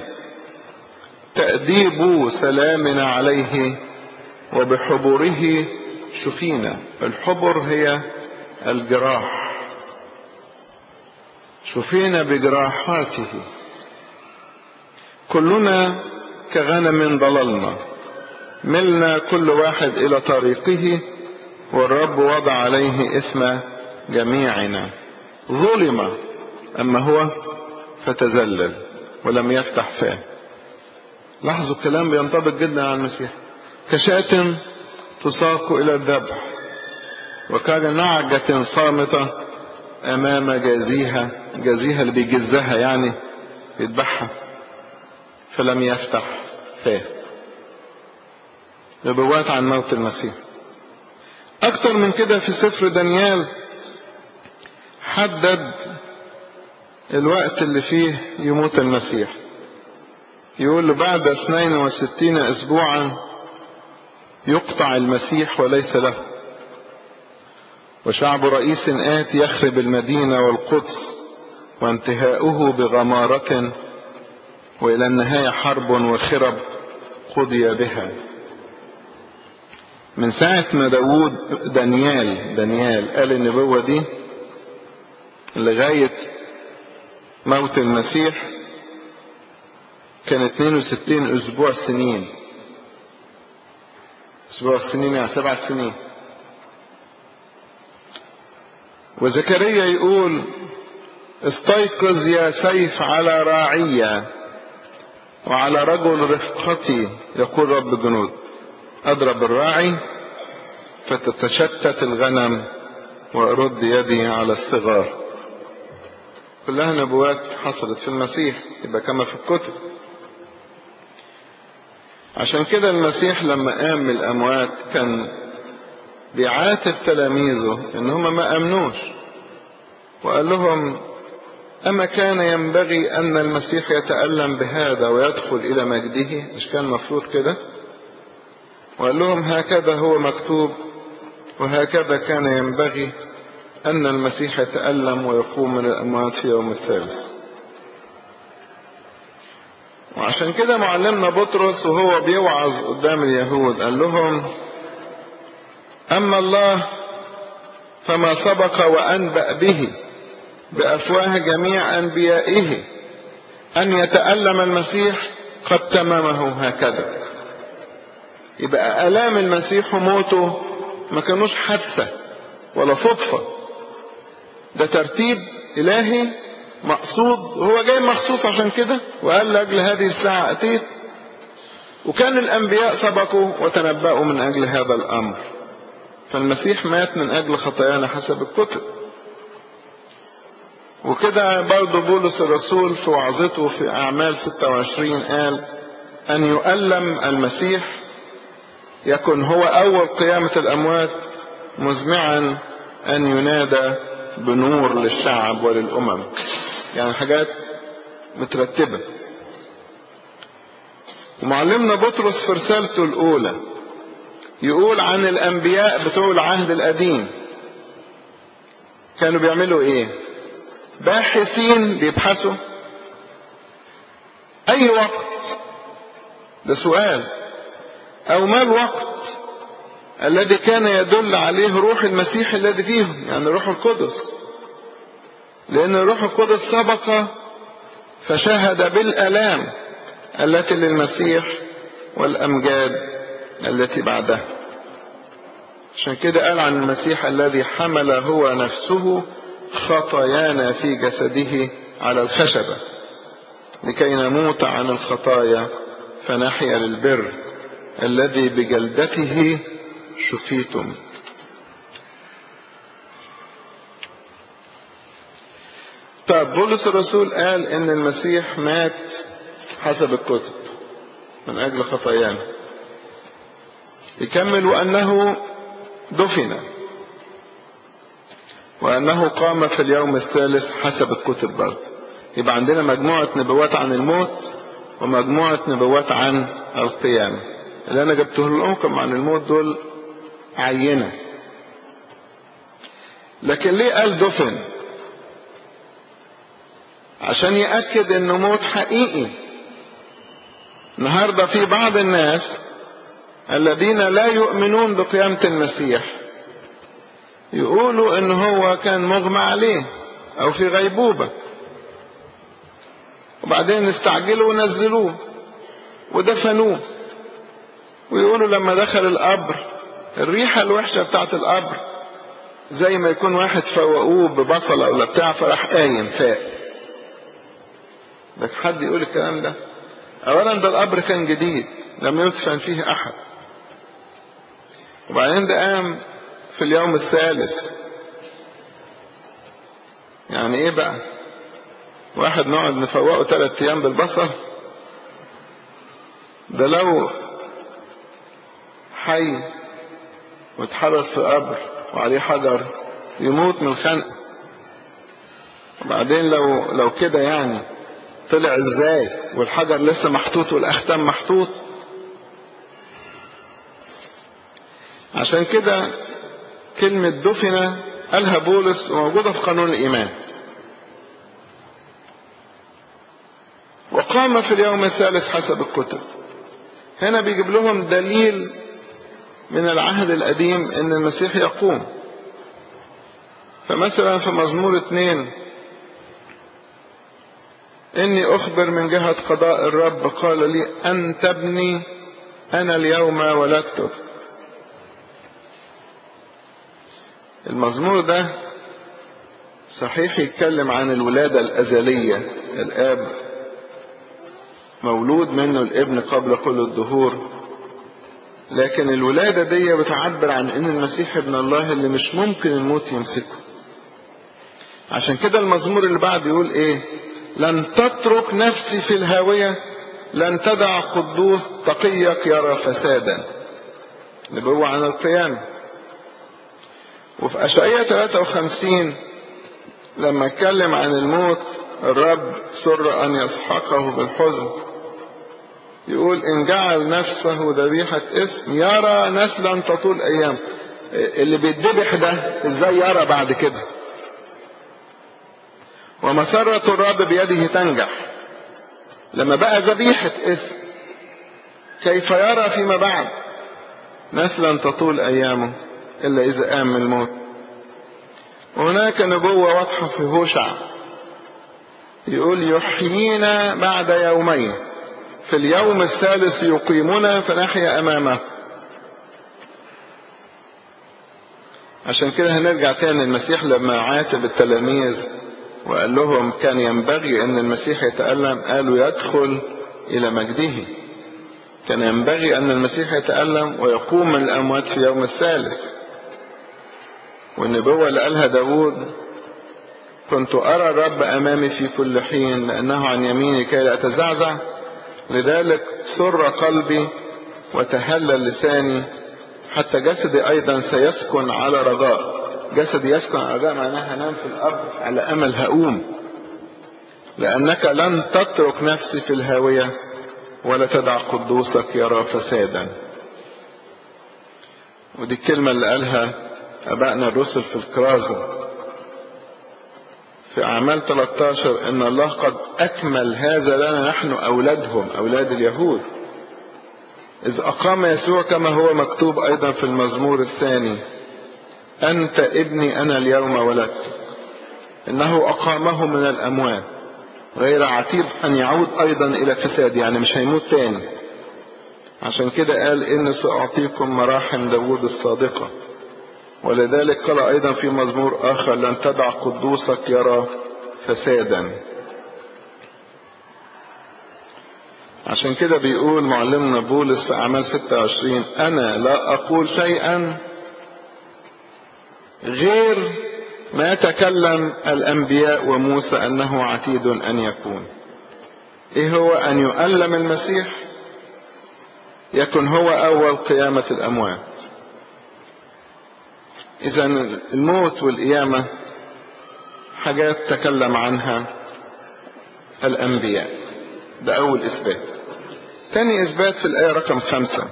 تأديب سلامنا عليه وبحبره شفينا الحبر هي الجراح شفينا بجراحاته كلنا كغنم ضللنا ملنا كل واحد إلى طريقه والرب وضع عليه إثم جميعنا ظلم أما هو فتزلل ولم يفتح فاه لاحظوا الكلام بينطبق جدا على المسيح كشاة تساق إلى الذبح وكان نعجة صامتة أمام جازيها جازيها اللي بيجزها يعني يذبحها فلم يفتح فاه نبوات عن موت المسيح أكتر من كده في سفر دانيال حدد الوقت اللي فيه يموت المسيح يقول له بعد اثنين وستين اسبوعا يقطع المسيح وليس له وشعب رئيس آت يخرب المدينة والقدس وانتهاؤه بغمارة وإلى النهاية حرب وخرب قضي بها من ساعة ما داود دانيال دانيال قال النبوة دي لغاية موت المسيح كان 62 أسبوع سنين أسبوع السنين يعني سبع سنين وزكريا يقول استيقظ يا سيف على راعية وعلى رجل رفقتي يقول رب الجنود أضرب الراعي فتتشتت الغنم وأرد يدي على الصغار كلها نبوات حصلت في المسيح يبقى كما في الكتب عشان كده المسيح لما قام من الأموات كان بيعاتب تلاميذه إن هم ما أمنوش وقال لهم أما كان ينبغي أن المسيح يتألم بهذا ويدخل إلى مجده مش كان مفروض كده وقال لهم هكذا هو مكتوب وهكذا كان ينبغي أن المسيح يتألم ويقوم من الأموات في يوم الثالث وعشان كده معلمنا بطرس وهو بيوعظ قدام اليهود قال لهم أما الله فما سبق وأنبأ به بأفواه جميع أنبيائه أن يتألم المسيح قد تمامه هكذا يبقى آلام المسيح وموته ما كانوش حادثة ولا صدفة ده ترتيب إلهي مقصود وهو جاي مخصوص عشان كده وقال لأجل هذه الساعة أتيت وكان الأنبياء سبقوا وتنبأوا من أجل هذا الأمر فالمسيح مات من أجل خطايانا حسب الكتب وكده برضه بولس الرسول في وعظته في أعمال 26 قال أن يؤلم المسيح يكن هو أول قيامة الأموات مزمعا أن ينادى بنور للشعب وللأمم يعني حاجات مترتبة ومعلمنا بطرس في رسالته الأولى يقول عن الأنبياء بتوع العهد القديم كانوا بيعملوا إيه باحثين بيبحثوا أي وقت ده سؤال أو ما الوقت الذي كان يدل عليه روح المسيح الذي فيهم يعني روح القدس لأن روح القدس سبق فشهد بالألام التي للمسيح والأمجاد التي بعدها عشان كده قال عن المسيح الذي حمل هو نفسه خطايانا في جسده على الخشبة لكي نموت عن الخطايا فنحيا للبر الذي بجلدته شفيتم طب بولس الرسول قال ان المسيح مات حسب الكتب من اجل خطايانا يكمل وانه دفن وانه قام في اليوم الثالث حسب الكتب برضه يبقى عندنا مجموعة نبوات عن الموت ومجموعة نبوات عن القيامة اللي انا جبته لكم عن الموت دول عينة لكن ليه قال دفن عشان يأكد انه موت حقيقي النهاردة في بعض الناس الذين لا يؤمنون بقيامة المسيح يقولوا ان هو كان مغمى عليه او في غيبوبة وبعدين استعجلوا ونزلوه ودفنوه ويقولوا لما دخل القبر الريحة الوحشة بتاعت القبر زي ما يكون واحد فوقوه ببصلة ولا بتاع فراح قايم فاق لك حد يقول الكلام ده اولا ده القبر كان جديد لم يدفن فيه احد وبعدين ده قام في اليوم الثالث يعني ايه بقى واحد نقعد نفوقه ثلاث ايام بالبصل ده لو حي واتحرس في قبر وعليه حجر يموت من الخنق وبعدين لو لو كده يعني طلع ازاي والحجر لسه محطوط والاختام محطوط عشان كده كلمة دفن قالها بولس وموجودة في قانون الإيمان وقام في اليوم الثالث حسب الكتب هنا بيجيب لهم دليل من العهد القديم ان المسيح يقوم فمثلا في مزمور اتنين اني اخبر من جهة قضاء الرب قال لي انت ابني انا اليوم ولدتك المزمور ده صحيح يتكلم عن الولادة الازلية الاب مولود منه الابن قبل كل الدهور لكن الولادة دي بتعبر عن ان المسيح ابن الله اللي مش ممكن الموت يمسكه عشان كده المزمور اللي بعد يقول ايه لن تترك نفسي في الهاوية لن تدع قدوس تقيك يرى فسادا نبوة عن القيامة وفي أشعية 53 لما اتكلم عن الموت الرب سر أن يسحقه بالحزن يقول إن جعل نفسه ذبيحة اسم يرى نسلا تطول أيام اللي بيتذبح ده إزاي يرى بعد كده ومسرة الرب بيده تنجح لما بقى ذبيحة إثم كيف يرى فيما بعد نسلا تطول أيامه إلا إذا قام من الموت وهناك نبوة واضحة في هوشع يقول يحيينا بعد يومين في اليوم الثالث يقيمنا فنحيا أمامه عشان كده هنرجع تاني المسيح لما عاتب التلاميذ وقال لهم كان ينبغي ان المسيح يتألم قالوا يدخل الى مجده كان ينبغي ان المسيح يتألم ويقوم من الاموات في يوم الثالث والنبوة اللي قالها داود كنت ارى الرب امامي في كل حين لانه عن يميني كي لا اتزعزع لذلك سر قلبي وتهلل لساني حتى جسدي ايضا سيسكن على رجاء جسدي يسكن على رجاء معناها هنام في الارض على امل هقوم لانك لن تترك نفسي في الهاويه ولا تدع قدوسك يرى فسادا ودي الكلمة اللي قالها أبائنا الرسل في الكرازة في أعمال 13 إن الله قد أكمل هذا لنا نحن أولادهم أولاد اليهود إذ أقام يسوع كما هو مكتوب أيضا في المزمور الثاني أنت ابني أنا اليوم ولدت إنه أقامه من الأموات غير عتيد أن يعود أيضا إلى فساد يعني مش هيموت تاني عشان كده قال إن سأعطيكم مراحم داود الصادقة ولذلك قال أيضا في مزمور آخر لن تدع قدوسك يرى فسادا عشان كده بيقول معلمنا بولس في أعمال 26 أنا لا أقول شيئا غير ما تكلم الأنبياء وموسى أنه عتيد أن يكون إيه هو أن يؤلم المسيح يكن هو أول قيامة الأموات إذا الموت والقيامة حاجات تكلم عنها الأنبياء ده أول إثبات تاني إثبات في الآية رقم خمسة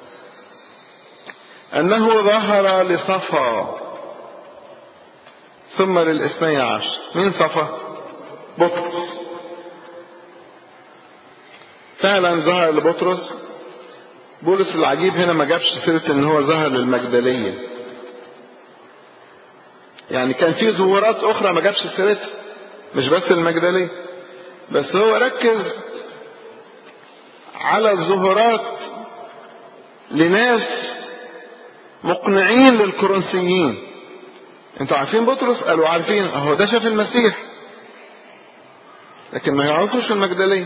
أنه ظهر لصفا ثم للاثني عشر مين صفا بطرس فعلا ظهر لبطرس بولس العجيب هنا ما جابش سيرة ان هو ظهر للمجدلية يعني كان في ظهورات اخرى ما جابش سيرتها مش بس المجدلية بس هو ركز على الظهورات لناس مقنعين للكورنثيين انتوا عارفين بطرس قالوا عارفين اهو ده شاف المسيح لكن ما يعرفوش المجدلية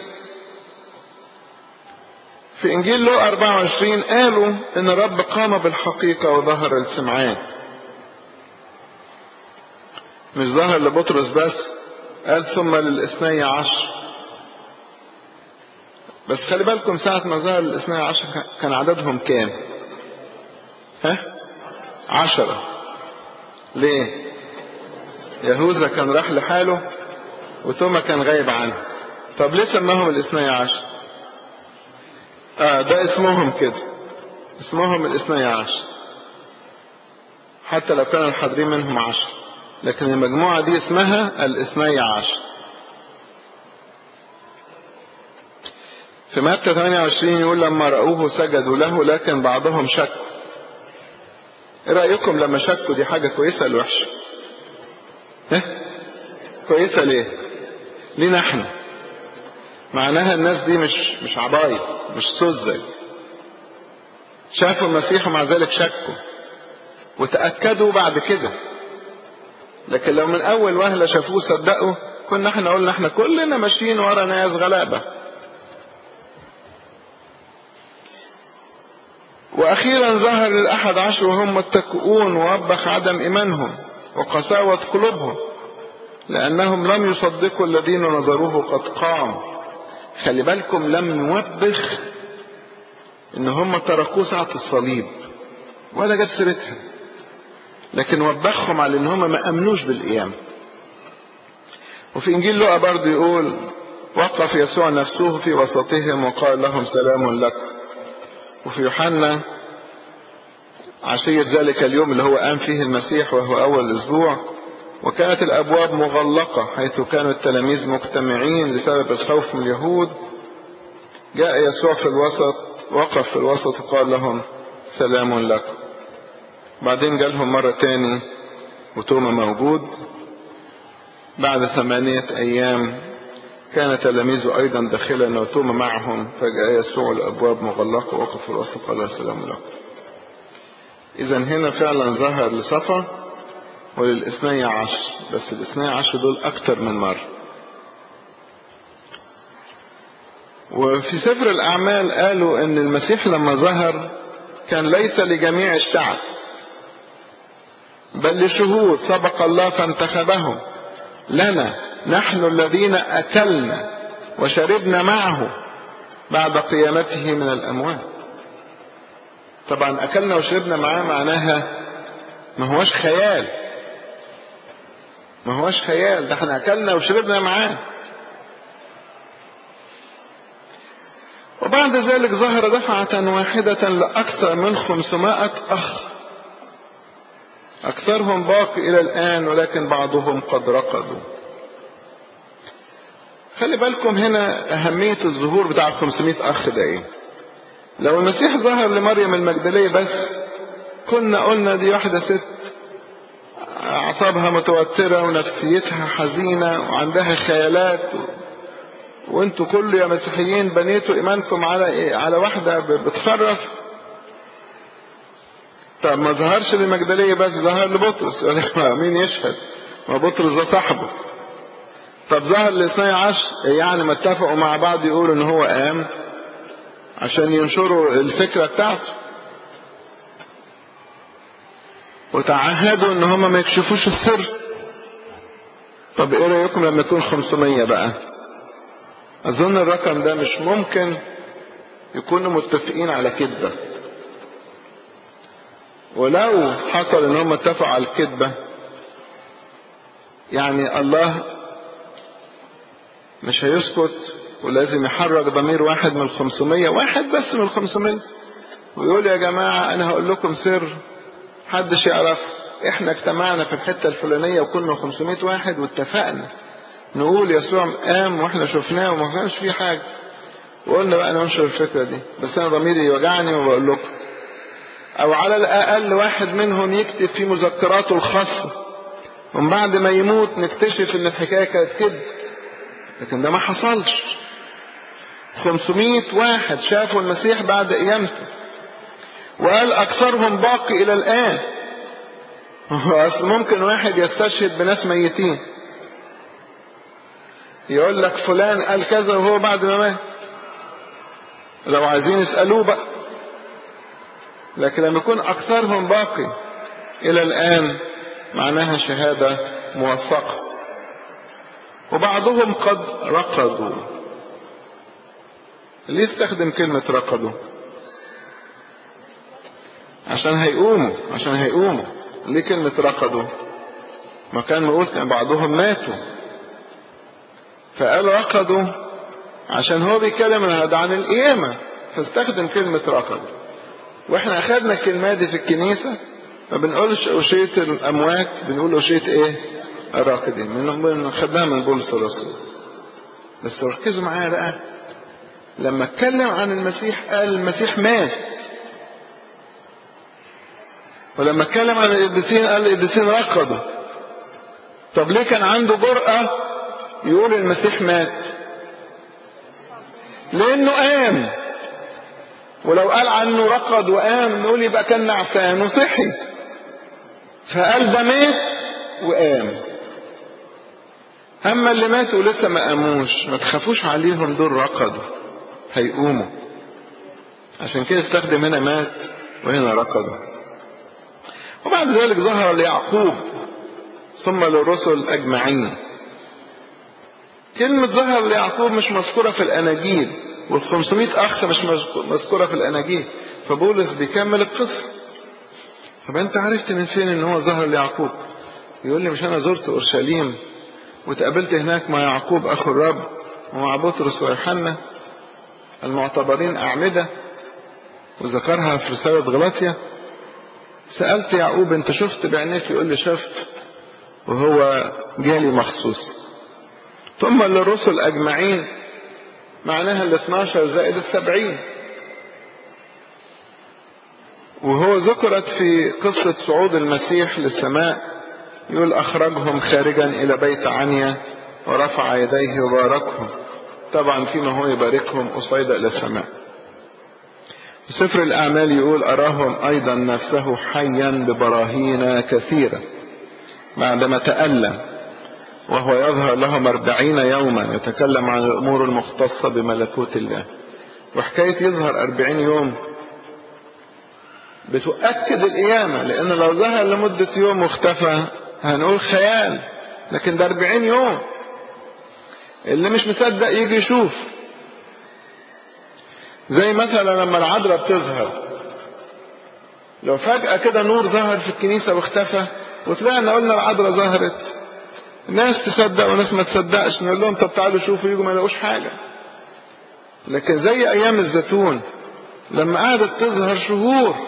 في انجيل لو 24 قالوا ان الرب قام بالحقيقة وظهر لسمعان مش ظهر لبطرس بس قال ثم للاثني عشر بس خلي بالكم ساعة ما ظهر للاثني عشر كان عددهم كام ها عشرة ليه يهوذا كان راح لحاله وتوما كان غايب عنه طب ليه سماهم الاثني عشر اه ده اسمهم كده اسمهم الاثني عشر حتى لو كان الحاضرين منهم عشر لكن المجموعة دي اسمها الاثني عشر في متى 28 يقول لما رأوه سجدوا له لكن بعضهم شكوا ايه رأيكم لما شكوا دي حاجة كويسة ولا وحشة؟ ها؟ كويسة ليه؟ لينا احنا معناها الناس دي مش مش عبايط مش سذج شافوا المسيح ومع ذلك شكوا وتأكدوا بعد كده لكن لو من أول وهلة شافوه صدقوا كنا احنا قلنا احنا كلنا ماشيين ورا ناس غلابة وأخيرا ظهر للأحد عشر وهم متكئون ووبخ عدم إيمانهم وقساوة قلوبهم لأنهم لم يصدقوا الذين نظروه قد قام خلي بالكم لم نوبخ إن هم تركوه ساعة الصليب ولا جاب سيرتها لكن وبخهم على إن هم ما أمنوش بالقيامة وفي إنجيل لوقا برضه يقول وقف يسوع نفسه في وسطهم وقال لهم سلام لكم وفي يوحنا عشية ذلك اليوم اللي هو قام فيه المسيح وهو أول أسبوع وكانت الأبواب مغلقة حيث كانوا التلاميذ مجتمعين لسبب الخوف من اليهود جاء يسوع في الوسط وقف في الوسط وقال لهم سلام لكم بعدين جالهم مرة تاني وتوما موجود بعد ثمانية أيام كان تلاميذه أيضا داخلا وتوما معهم فجاء يسوع الأبواب مغلقة وقف في الوسط قال سلام لكم إذا هنا فعلا ظهر لصفا وللاثني عشر بس الاثني عشر دول أكتر من مرة وفي سفر الأعمال قالوا أن المسيح لما ظهر كان ليس لجميع الشعب بل لشهود سبق الله فانتخبهم لنا نحن الذين أكلنا وشربنا معه بعد قيامته من الأموات طبعا أكلنا وشربنا معاه معناها ما هوش خيال ما هوش خيال ده احنا أكلنا وشربنا معاه وبعد ذلك ظهر دفعة واحدة لأكثر من خمسمائة أخ أكثرهم باقي إلى الآن ولكن بعضهم قد رقدوا خلي بالكم هنا أهمية الظهور بتاع 500 أخ ده إيه لو المسيح ظهر لمريم المجدلية بس كنا قلنا دي واحدة ست أعصابها متوترة ونفسيتها حزينة وعندها خيالات و... وانتوا كل يا مسيحيين بنيتوا إيمانكم على إيه؟ على واحدة بتخرف طب ما ظهرش للمجدلية بس ظهر لبطرس يقول لك مين يشهد ما بطرس ده صاحبه طب ظهر لاثني عشر يعني ما اتفقوا مع بعض يقولوا ان هو قام عشان ينشروا الفكرة بتاعته وتعهدوا ان هم ما يكشفوش السر طب ايه رأيكم لما يكون 500 بقى اظن الرقم ده مش ممكن يكونوا متفقين على كذبة ولو حصل ان هم اتفقوا على الكذبة يعني الله مش هيسكت ولازم يحرك ضمير واحد من الخمسمية واحد بس من الخمسمية ويقول يا جماعة أنا هقول لكم سر محدش يعرف احنا اجتمعنا في الحتة الفلانية وكنا 500 واحد واتفقنا نقول يسوع قام واحنا شفناه وما كانش فيه حاجة وقلنا بقى ننشر الفكرة دي بس أنا ضميري يوجعني وبقول لكم أو على الأقل واحد منهم يكتب في مذكراته الخاصة ومن بعد ما يموت نكتشف إن الحكاية كانت كده لكن ده ما حصلش 500 واحد شافوا المسيح بعد قيامته وقال أكثرهم باقي إلى الآن أصل ممكن واحد يستشهد بناس ميتين يقول لك فلان قال كذا وهو بعد ما مات لو عايزين يسألوه بقى لكن لما يكون أكثرهم باقي إلى الآن معناها شهادة موثقة وبعضهم قد رقدوا ليه استخدم كلمة رقدوا عشان هيقوموا عشان هيقوموا ليه كلمة رقدوا ما كان نقول كان بعضهم ماتوا فقال رقدوا عشان هو بيتكلم عن القيامة فاستخدم كلمة رقدوا واحنا اخدنا الكلمة دي في الكنيسة ما بنقولش أشية الأموات بنقول أشية إيه الراقدين من خدناها من بولس الرسول بس ركزوا معايا بقى لما اتكلم عن المسيح قال المسيح مات ولما اتكلم عن القديسين قال القديسين رقدوا طب ليه كان عنده جرأة يقول المسيح مات لانه قام ولو قال عنه رقد وقام نقول يبقى كان نعسان وصحي فقال ده مات وقام اما اللي ماتوا لسه ما قاموش ما تخافوش عليهم دول رقدوا هيقوموا عشان كده استخدم هنا مات وهنا رقدوا وبعد ذلك ظهر ليعقوب ثم للرسل اجمعين كلمة ظهر ليعقوب مش مذكورة في الأناجيل والخمسمائة أخ مش مذكورة في الأناجيل فبولس بيكمل القصة طب أنت عرفت من فين إن هو ظهر ليعقوب يقول لي مش أنا زرت أورشليم وتقابلت هناك مع يعقوب أخو الرب ومع بطرس ويوحنا المعتبرين أعمدة وذكرها في رسالة غلاطيا سألت يعقوب أنت شفت بعينيك يقول لي شفت وهو جالي مخصوص ثم للرسل أجمعين معناها ال 12 زائد السبعين وهو ذكرت في قصة صعود المسيح للسماء يقول أخرجهم خارجا إلى بيت عنيا ورفع يديه وباركهم طبعا فيما هو يباركهم أصعد إلى السماء سفر الأعمال يقول أراهم أيضا نفسه حيا ببراهين كثيرة بعدما تألم وهو يظهر لهم أربعين يوما يتكلم عن الأمور المختصة بملكوت الله وحكاية يظهر أربعين يوم بتؤكد القيامة لأن لو ظهر لمدة يوم واختفى هنقول خيال لكن ده أربعين يوم اللي مش مصدق يجي يشوف زي مثلا لما العذراء بتظهر لو فجأة كده نور ظهر في الكنيسة واختفى وطلعنا قلنا العذراء ظهرت ناس تصدق وناس ما تصدقش نقول لهم طب تعالوا شوفوا يجوا ما يلاقوش حاجة لكن زي أيام الزيتون لما قعدت تظهر شهور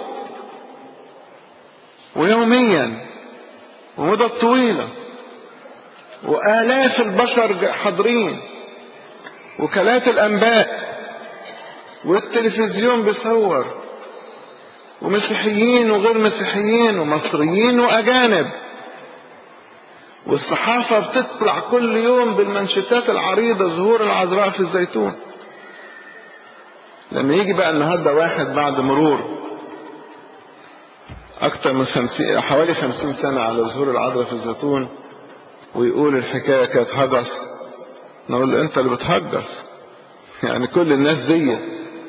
ويوميا ومدة طويلة وآلاف البشر حاضرين وكالات الأنباء والتلفزيون بيصور ومسيحيين وغير مسيحيين ومصريين وأجانب والصحافة بتطلع كل يوم بالمنشطات العريضة ظهور العذراء في الزيتون لما يجي بقى النهاردة واحد بعد مرور أكثر من خمسين حوالي خمسين سنة على ظهور العذراء في الزيتون ويقول الحكاية كانت هجس نقول له أنت اللي بتهجس يعني كل الناس دي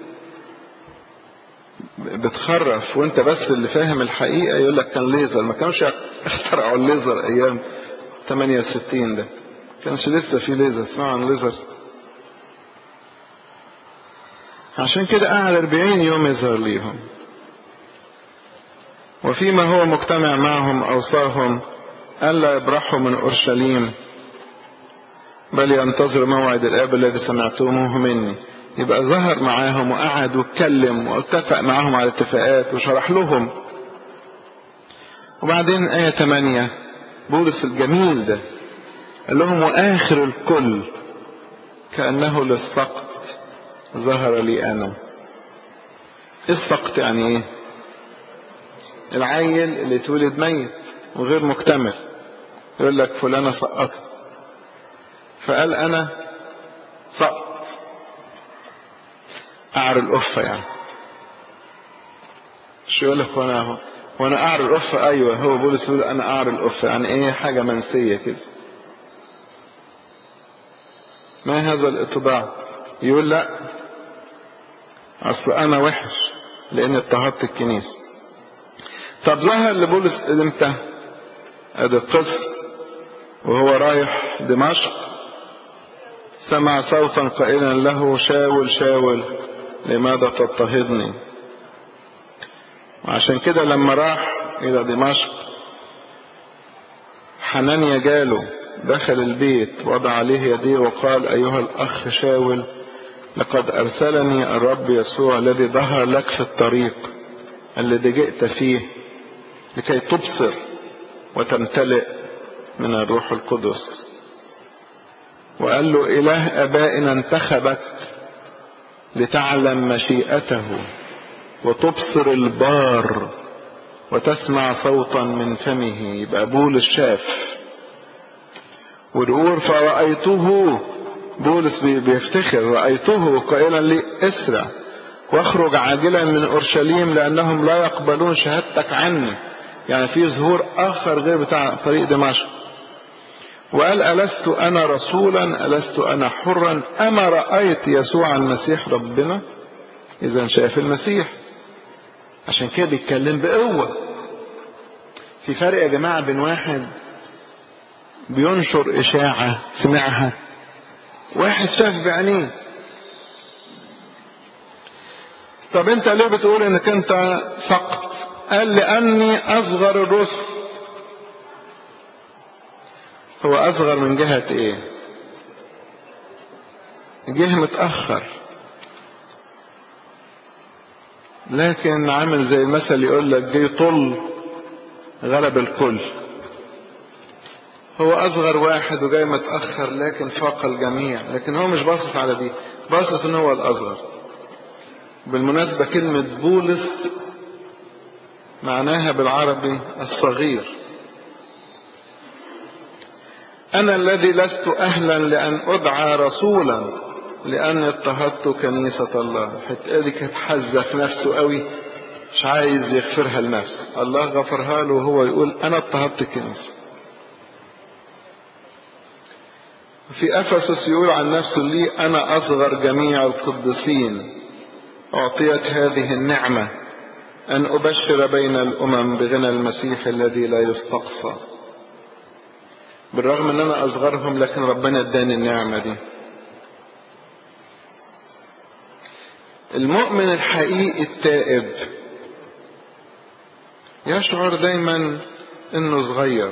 بتخرف وانت بس اللي فاهم الحقيقة يقول لك كان ليزر ما كانوش اخترعوا الليزر ايام 68 ده كانش لسه في ليزر تسمعوا عن ليزر عشان كده قعد 40 يوم يظهر ليهم وفيما هو مجتمع معهم أوصاهم ألا يبرحوا من أورشليم بل ينتظر موعد الآب الذي سمعتموه مني يبقى ظهر معاهم وقعد واتكلم واتفق معاهم على اتفاقات وشرح لهم وبعدين آية 8 بولس الجميل ده قال لهم وآخر الكل كأنه للسقط ظهر لي أنا السقط يعني ايه العيل اللي اتولد ميت وغير مكتمل يقول لك فلانة سقطت فقال أنا سقط أعر الأفة يعني شو يقول لك وانا هو وانا أعر الأفة أيوة هو بولس يقول أنا أعر الأفة يعني إيه حاجة منسية كده ما هذا الاتضاع يقول لا أصل أنا وحش لأن اضطهدت الكنيسة طب ظهر لبولس امتى ادي القصة وهو رايح دمشق سمع صوتا قائلا له شاول شاول لماذا تضطهدني وعشان كده لما راح الى دمشق حنانيا جاله دخل البيت وضع عليه يديه وقال ايها الاخ شاول لقد ارسلني الرب يسوع الذي ظهر لك في الطريق الذي جئت فيه لكي تبصر وتمتلئ من الروح القدس وقال له إله أبائنا انتخبك لتعلم مشيئته وتبصر البار وتسمع صوتا من فمه يبقى بولس شاف ونقول فرأيته بولس بيفتخر رأيته قائلا لي اسرع واخرج عاجلا من اورشليم لانهم لا يقبلون شهادتك عني يعني في ظهور اخر غير بتاع طريق دمشق وقال ألست أنا رسولا ألست أنا حرا أما رأيت يسوع المسيح ربنا إذا شاف المسيح عشان كده بيتكلم بقوة في فرق يا جماعة بين واحد بينشر إشاعة سمعها واحد شاف بعينيه طب انت ليه بتقول انك انت سقط قال لاني اصغر الرسل هو اصغر من جهة ايه جه متأخر لكن عامل زي المثل يقول لك جه طل غلب الكل هو اصغر واحد وجاي متأخر لكن فاق الجميع لكن هو مش باصص على دي باصص ان هو الاصغر بالمناسبة كلمة بولس معناها بالعربي الصغير أنا الذي لست أهلا لأن أدعى رسولا لأني اضطهدت كنيسة الله حتى دي كانت حزة في نفسه قوي مش عايز يغفرها لنفسه الله غفرها له وهو يقول أنا اضطهدت الكنيسة في أفسس يقول عن نفسه لي أنا أصغر جميع القديسين أعطيت هذه النعمة أن أبشر بين الأمم بغنى المسيح الذي لا يستقصى بالرغم أن أنا أصغرهم لكن ربنا اداني النعمة دي المؤمن الحقيقي التائب يشعر دايما انه صغير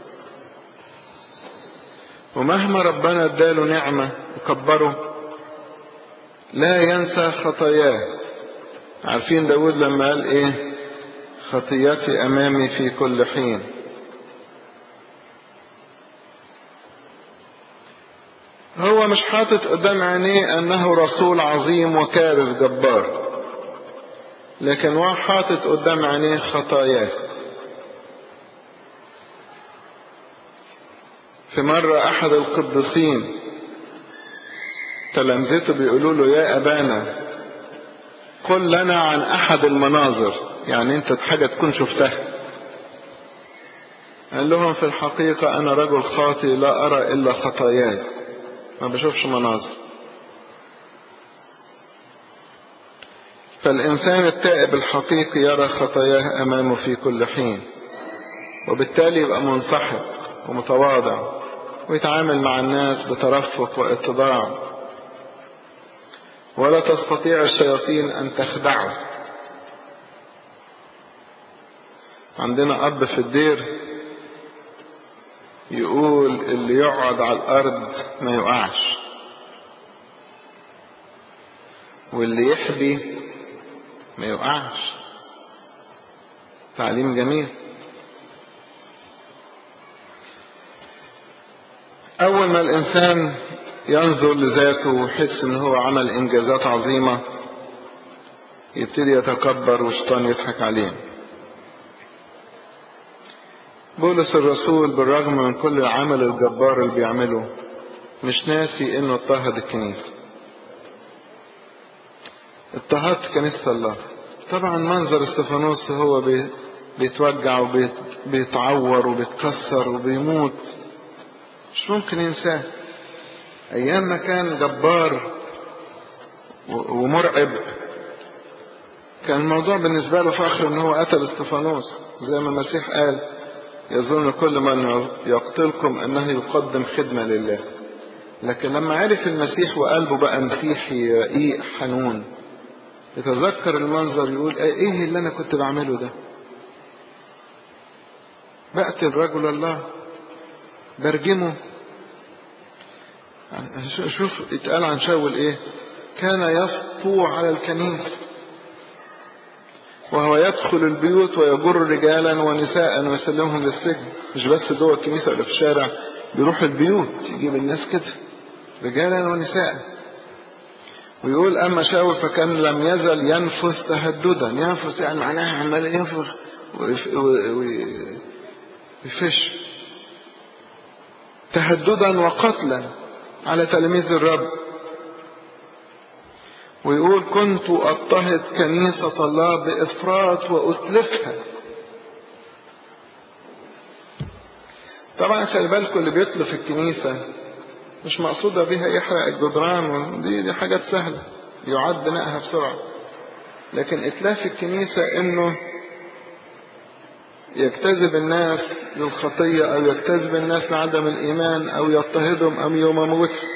ومهما ربنا اداله نعمة وكبره لا ينسى خطاياه عارفين داود لما قال ايه خطيتي امامي في كل حين هو مش حاطط قدام عينيه انه رسول عظيم وكارث جبار لكن هو حاطط قدام عينيه خطاياه في مرة احد القديسين تلامذته بيقولوا له يا ابانا قل لنا عن احد المناظر يعني انت حاجة تكون شفتها قال لهم في الحقيقة انا رجل خاطئ لا ارى الا خطاياي ما بشوفش مناظر فالإنسان التائب الحقيقي يرى خطاياه أمامه في كل حين وبالتالي يبقى منسحق ومتواضع ويتعامل مع الناس بترفق واتضاع ولا تستطيع الشياطين أن تخدعه عندنا أب في الدير يقول اللي يقعد على الأرض ما يقعش واللي يحبي ما يقعش تعليم جميل أول ما الإنسان ينظر لذاته ويحس إن هو عمل إنجازات عظيمة يبتدي يتكبر والشيطان يضحك عليه بولس الرسول بالرغم من كل العمل الجبار اللي بيعمله مش ناسي انه اضطهد الكنيسة اضطهد كنيسة الله طبعا منظر استفانوس هو بيتوجع وبيتعور وبيتكسر وبيموت مش ممكن ينساه ايام ما كان جبار ومرعب كان الموضوع بالنسبة له فخر ان هو قتل استفانوس زي ما المسيح قال يظن كل من يقتلكم انه يقدم خدمة لله لكن لما عرف المسيح وقلبه بقى مسيحي رقيق حنون يتذكر المنظر يقول ايه اللي انا كنت بعمله ده بقتل رجل الله برجمه شوف اتقال عن شاول ايه كان يسطو على الكنيسة وهو يدخل البيوت ويجر رجالا ونساء ويسلمهم للسجن مش بس جوه الكنيسة ولا في الشارع بيروح البيوت يجيب الناس كده رجالا ونساء ويقول أما شاول فكان لم يزل ينفث تهددا ينفث يعني معناها عمال ينفخ ويفش تهددا وقتلا على تلاميذ الرب ويقول كنت اضطهد كنيسة الله بإفراط وأتلفها طبعا خلي بالكم اللي بيتلف الكنيسة مش مقصودة بها يحرق الجدران دي دي حاجات سهلة يعاد بنائها بسرعة لكن إتلاف الكنيسة إنه يجتذب الناس للخطية أو يجتذب الناس لعدم الإيمان أو يضطهدهم أو يموتهم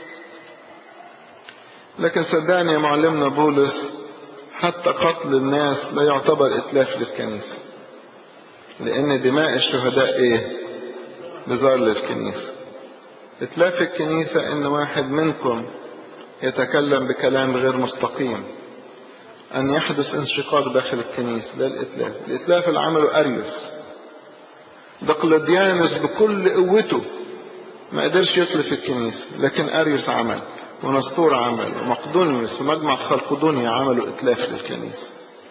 لكن صدقني يا معلمنا بولس حتى قتل الناس لا يعتبر إتلاف للكنيسة لأن دماء الشهداء إيه بزار للكنيسة إتلاف الكنيسة إن واحد منكم يتكلم بكلام غير مستقيم أن يحدث انشقاق داخل الكنيسة ده الإتلاف الإتلاف اللي عمله أريوس دقلديانوس بكل قوته ما قدرش يتلف الكنيسة لكن أريوس عمل ونسطور عمل ومقدونيوس ومجمع خلقدونيا عملوا إتلاف للكنيسة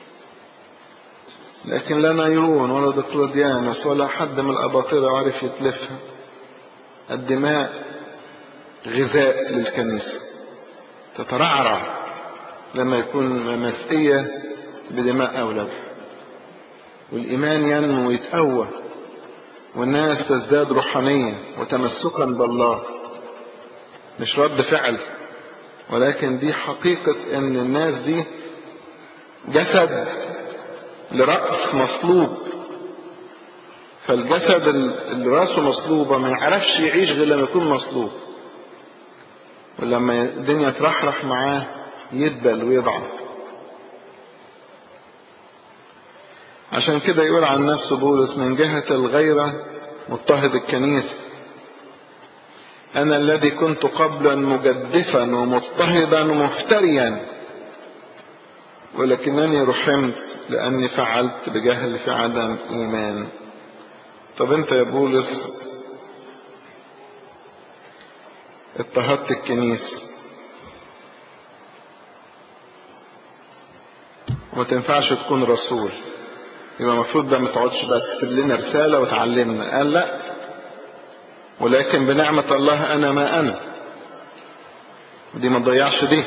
لكن لا نيرون ولا دقلديانوس ولا حد من الأباطرة عرف يتلفها الدماء غذاء للكنيسة تترعرع لما يكون مسئية بدماء أولادها والإيمان ينمو ويتقوى والناس تزداد روحانية وتمسكا بالله مش رد فعل ولكن دي حقيقة ان الناس دي جسد لرأس مصلوب فالجسد اللي راسه مصلوبة ما يعرفش يعيش غير لما يكون مصلوب ولما الدنيا ترحرح معاه يدبل ويضعف عشان كده يقول عن نفسه بولس من جهة الغيرة مضطهد الكنيسة أنا الذي كنت قبلا مجدفا ومضطهدا ومفتريا ولكنني رحمت لأني فعلت بجهل في عدم إيمان طب أنت يا بولس اضطهدت الكنيسة وما تنفعش تكون رسول يبقى المفروض ده ما تقعدش بقى تكتب لنا رسالة وتعلمنا قال لا ولكن بنعمة الله أنا ما أنا دي ما تضيعش دي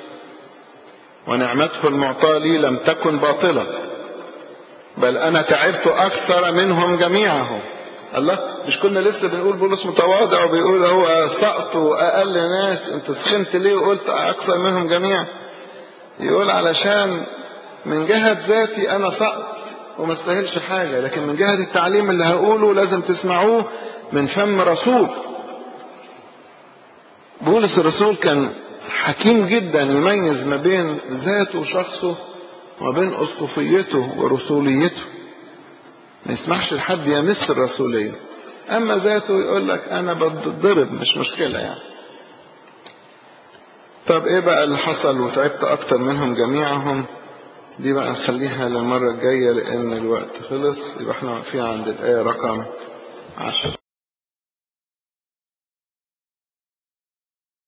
ونعمته المعطاة لي لم تكن باطلة بل أنا تعبت أكثر منهم جميعهم الله مش كنا لسه بنقول بولس متواضع وبيقول هو سقط وأقل ناس أنت سخنت ليه وقلت أكثر منهم جميعا يقول علشان من جهة ذاتي أنا سقط وما استاهلش حاجة لكن من جهة التعليم اللي هقوله لازم تسمعوه من فم رسول بولس الرسول كان حكيم جدا يميز ما بين ذاته وشخصه وما بين أسقفيته ورسوليته ما يسمحش لحد يمس الرسولية أما ذاته يقول لك أنا بتضرب مش مشكلة يعني طب إيه بقى اللي حصل وتعبت أكتر منهم جميعهم دي بقى نخليها للمرة الجاية لأن الوقت خلص يبقى احنا واقفين عند الآية رقم عشرة